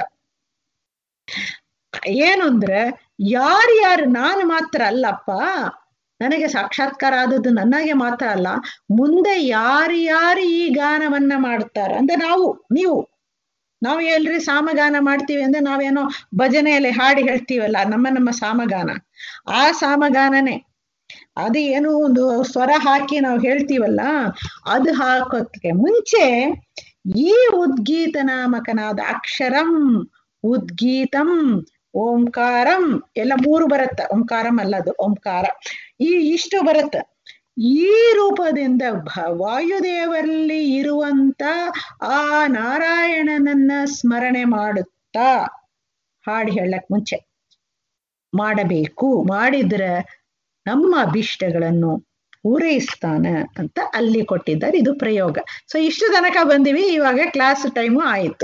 ಏನು ಅಂದ್ರೆ ಯಾರ್ಯಾರು ನಾನು ಮಾತ್ರ ಅಲ್ಲಪ್ಪ ನನಗೆ ಸಾಕ್ಷಾತ್ಕಾರ ಆದದ್ದು ನನಗೆ ಮಾತ್ರ ಅಲ್ಲ ಮುಂದೆ ಯಾರ್ಯಾರು ಈ ಗಾನವನ್ನ ಮಾಡ್ತಾರ ಅಂದ್ರೆ ನಾವು ನೀವು ನಾವು ಎಲ್ರಿ ಸಾಮಗಾನ ಮಾಡ್ತೀವಿ ಅಂದ್ರೆ ನಾವೇನೋ ಭಜನೆಯಲ್ಲಿ ಹಾಡಿ ಹೇಳ್ತೀವಲ್ಲ ನಮ್ಮ ನಮ್ಮ ಸಾಮಗಾನ ಆ ಸಾಮಗಾನನೇ ಅದು ಏನು ಒಂದು ಸ್ವರ ಹಾಕಿ ನಾವು ಹೇಳ್ತೀವಲ್ಲ ಅದು ಹಾಕೋಕ್ಕೆ ಮುಂಚೆ ಈ ಉದ್ಗೀತ ನಾಮಕನಾದ ಅಕ್ಷರಂ ಉದ್ಗೀತಂ ಓಂಕಾರಂ ಎಲ್ಲ ಮೂರು ಬರುತ್ತ ಓಂಕಾರಂ ಅಲ್ಲದು ಓಂಕಾರ ಈ ಇಷ್ಟು ಬರುತ್ತ ಈ ರೂಪದಿಂದ ವಾಯುದೇವರಲ್ಲಿ ಇರುವಂತ ಆ ನಾರಾಯಣನನ್ನ ಸ್ಮರಣೆ ಮಾಡುತ್ತಾ ಹಾಡು ಹೇಳಕ್ ಮುಂಚೆ ಮಾಡಬೇಕು ಮಾಡಿದ್ರೆ ನಮ್ಮ ಅಭಿಷ್ಟಗಳನ್ನು ಪೂರೈಸ್ತಾನ ಅಂತ ಅಲ್ಲಿ ಕೊಟ್ಟಿದ್ದಾರೆ ಇದು ಪ್ರಯೋಗ ಸೊ ಇಷ್ಟು ತನಕ ಬಂದಿವಿ ಇವಾಗ ಕ್ಲಾಸ್ ಟೈಮು ಆಯಿತು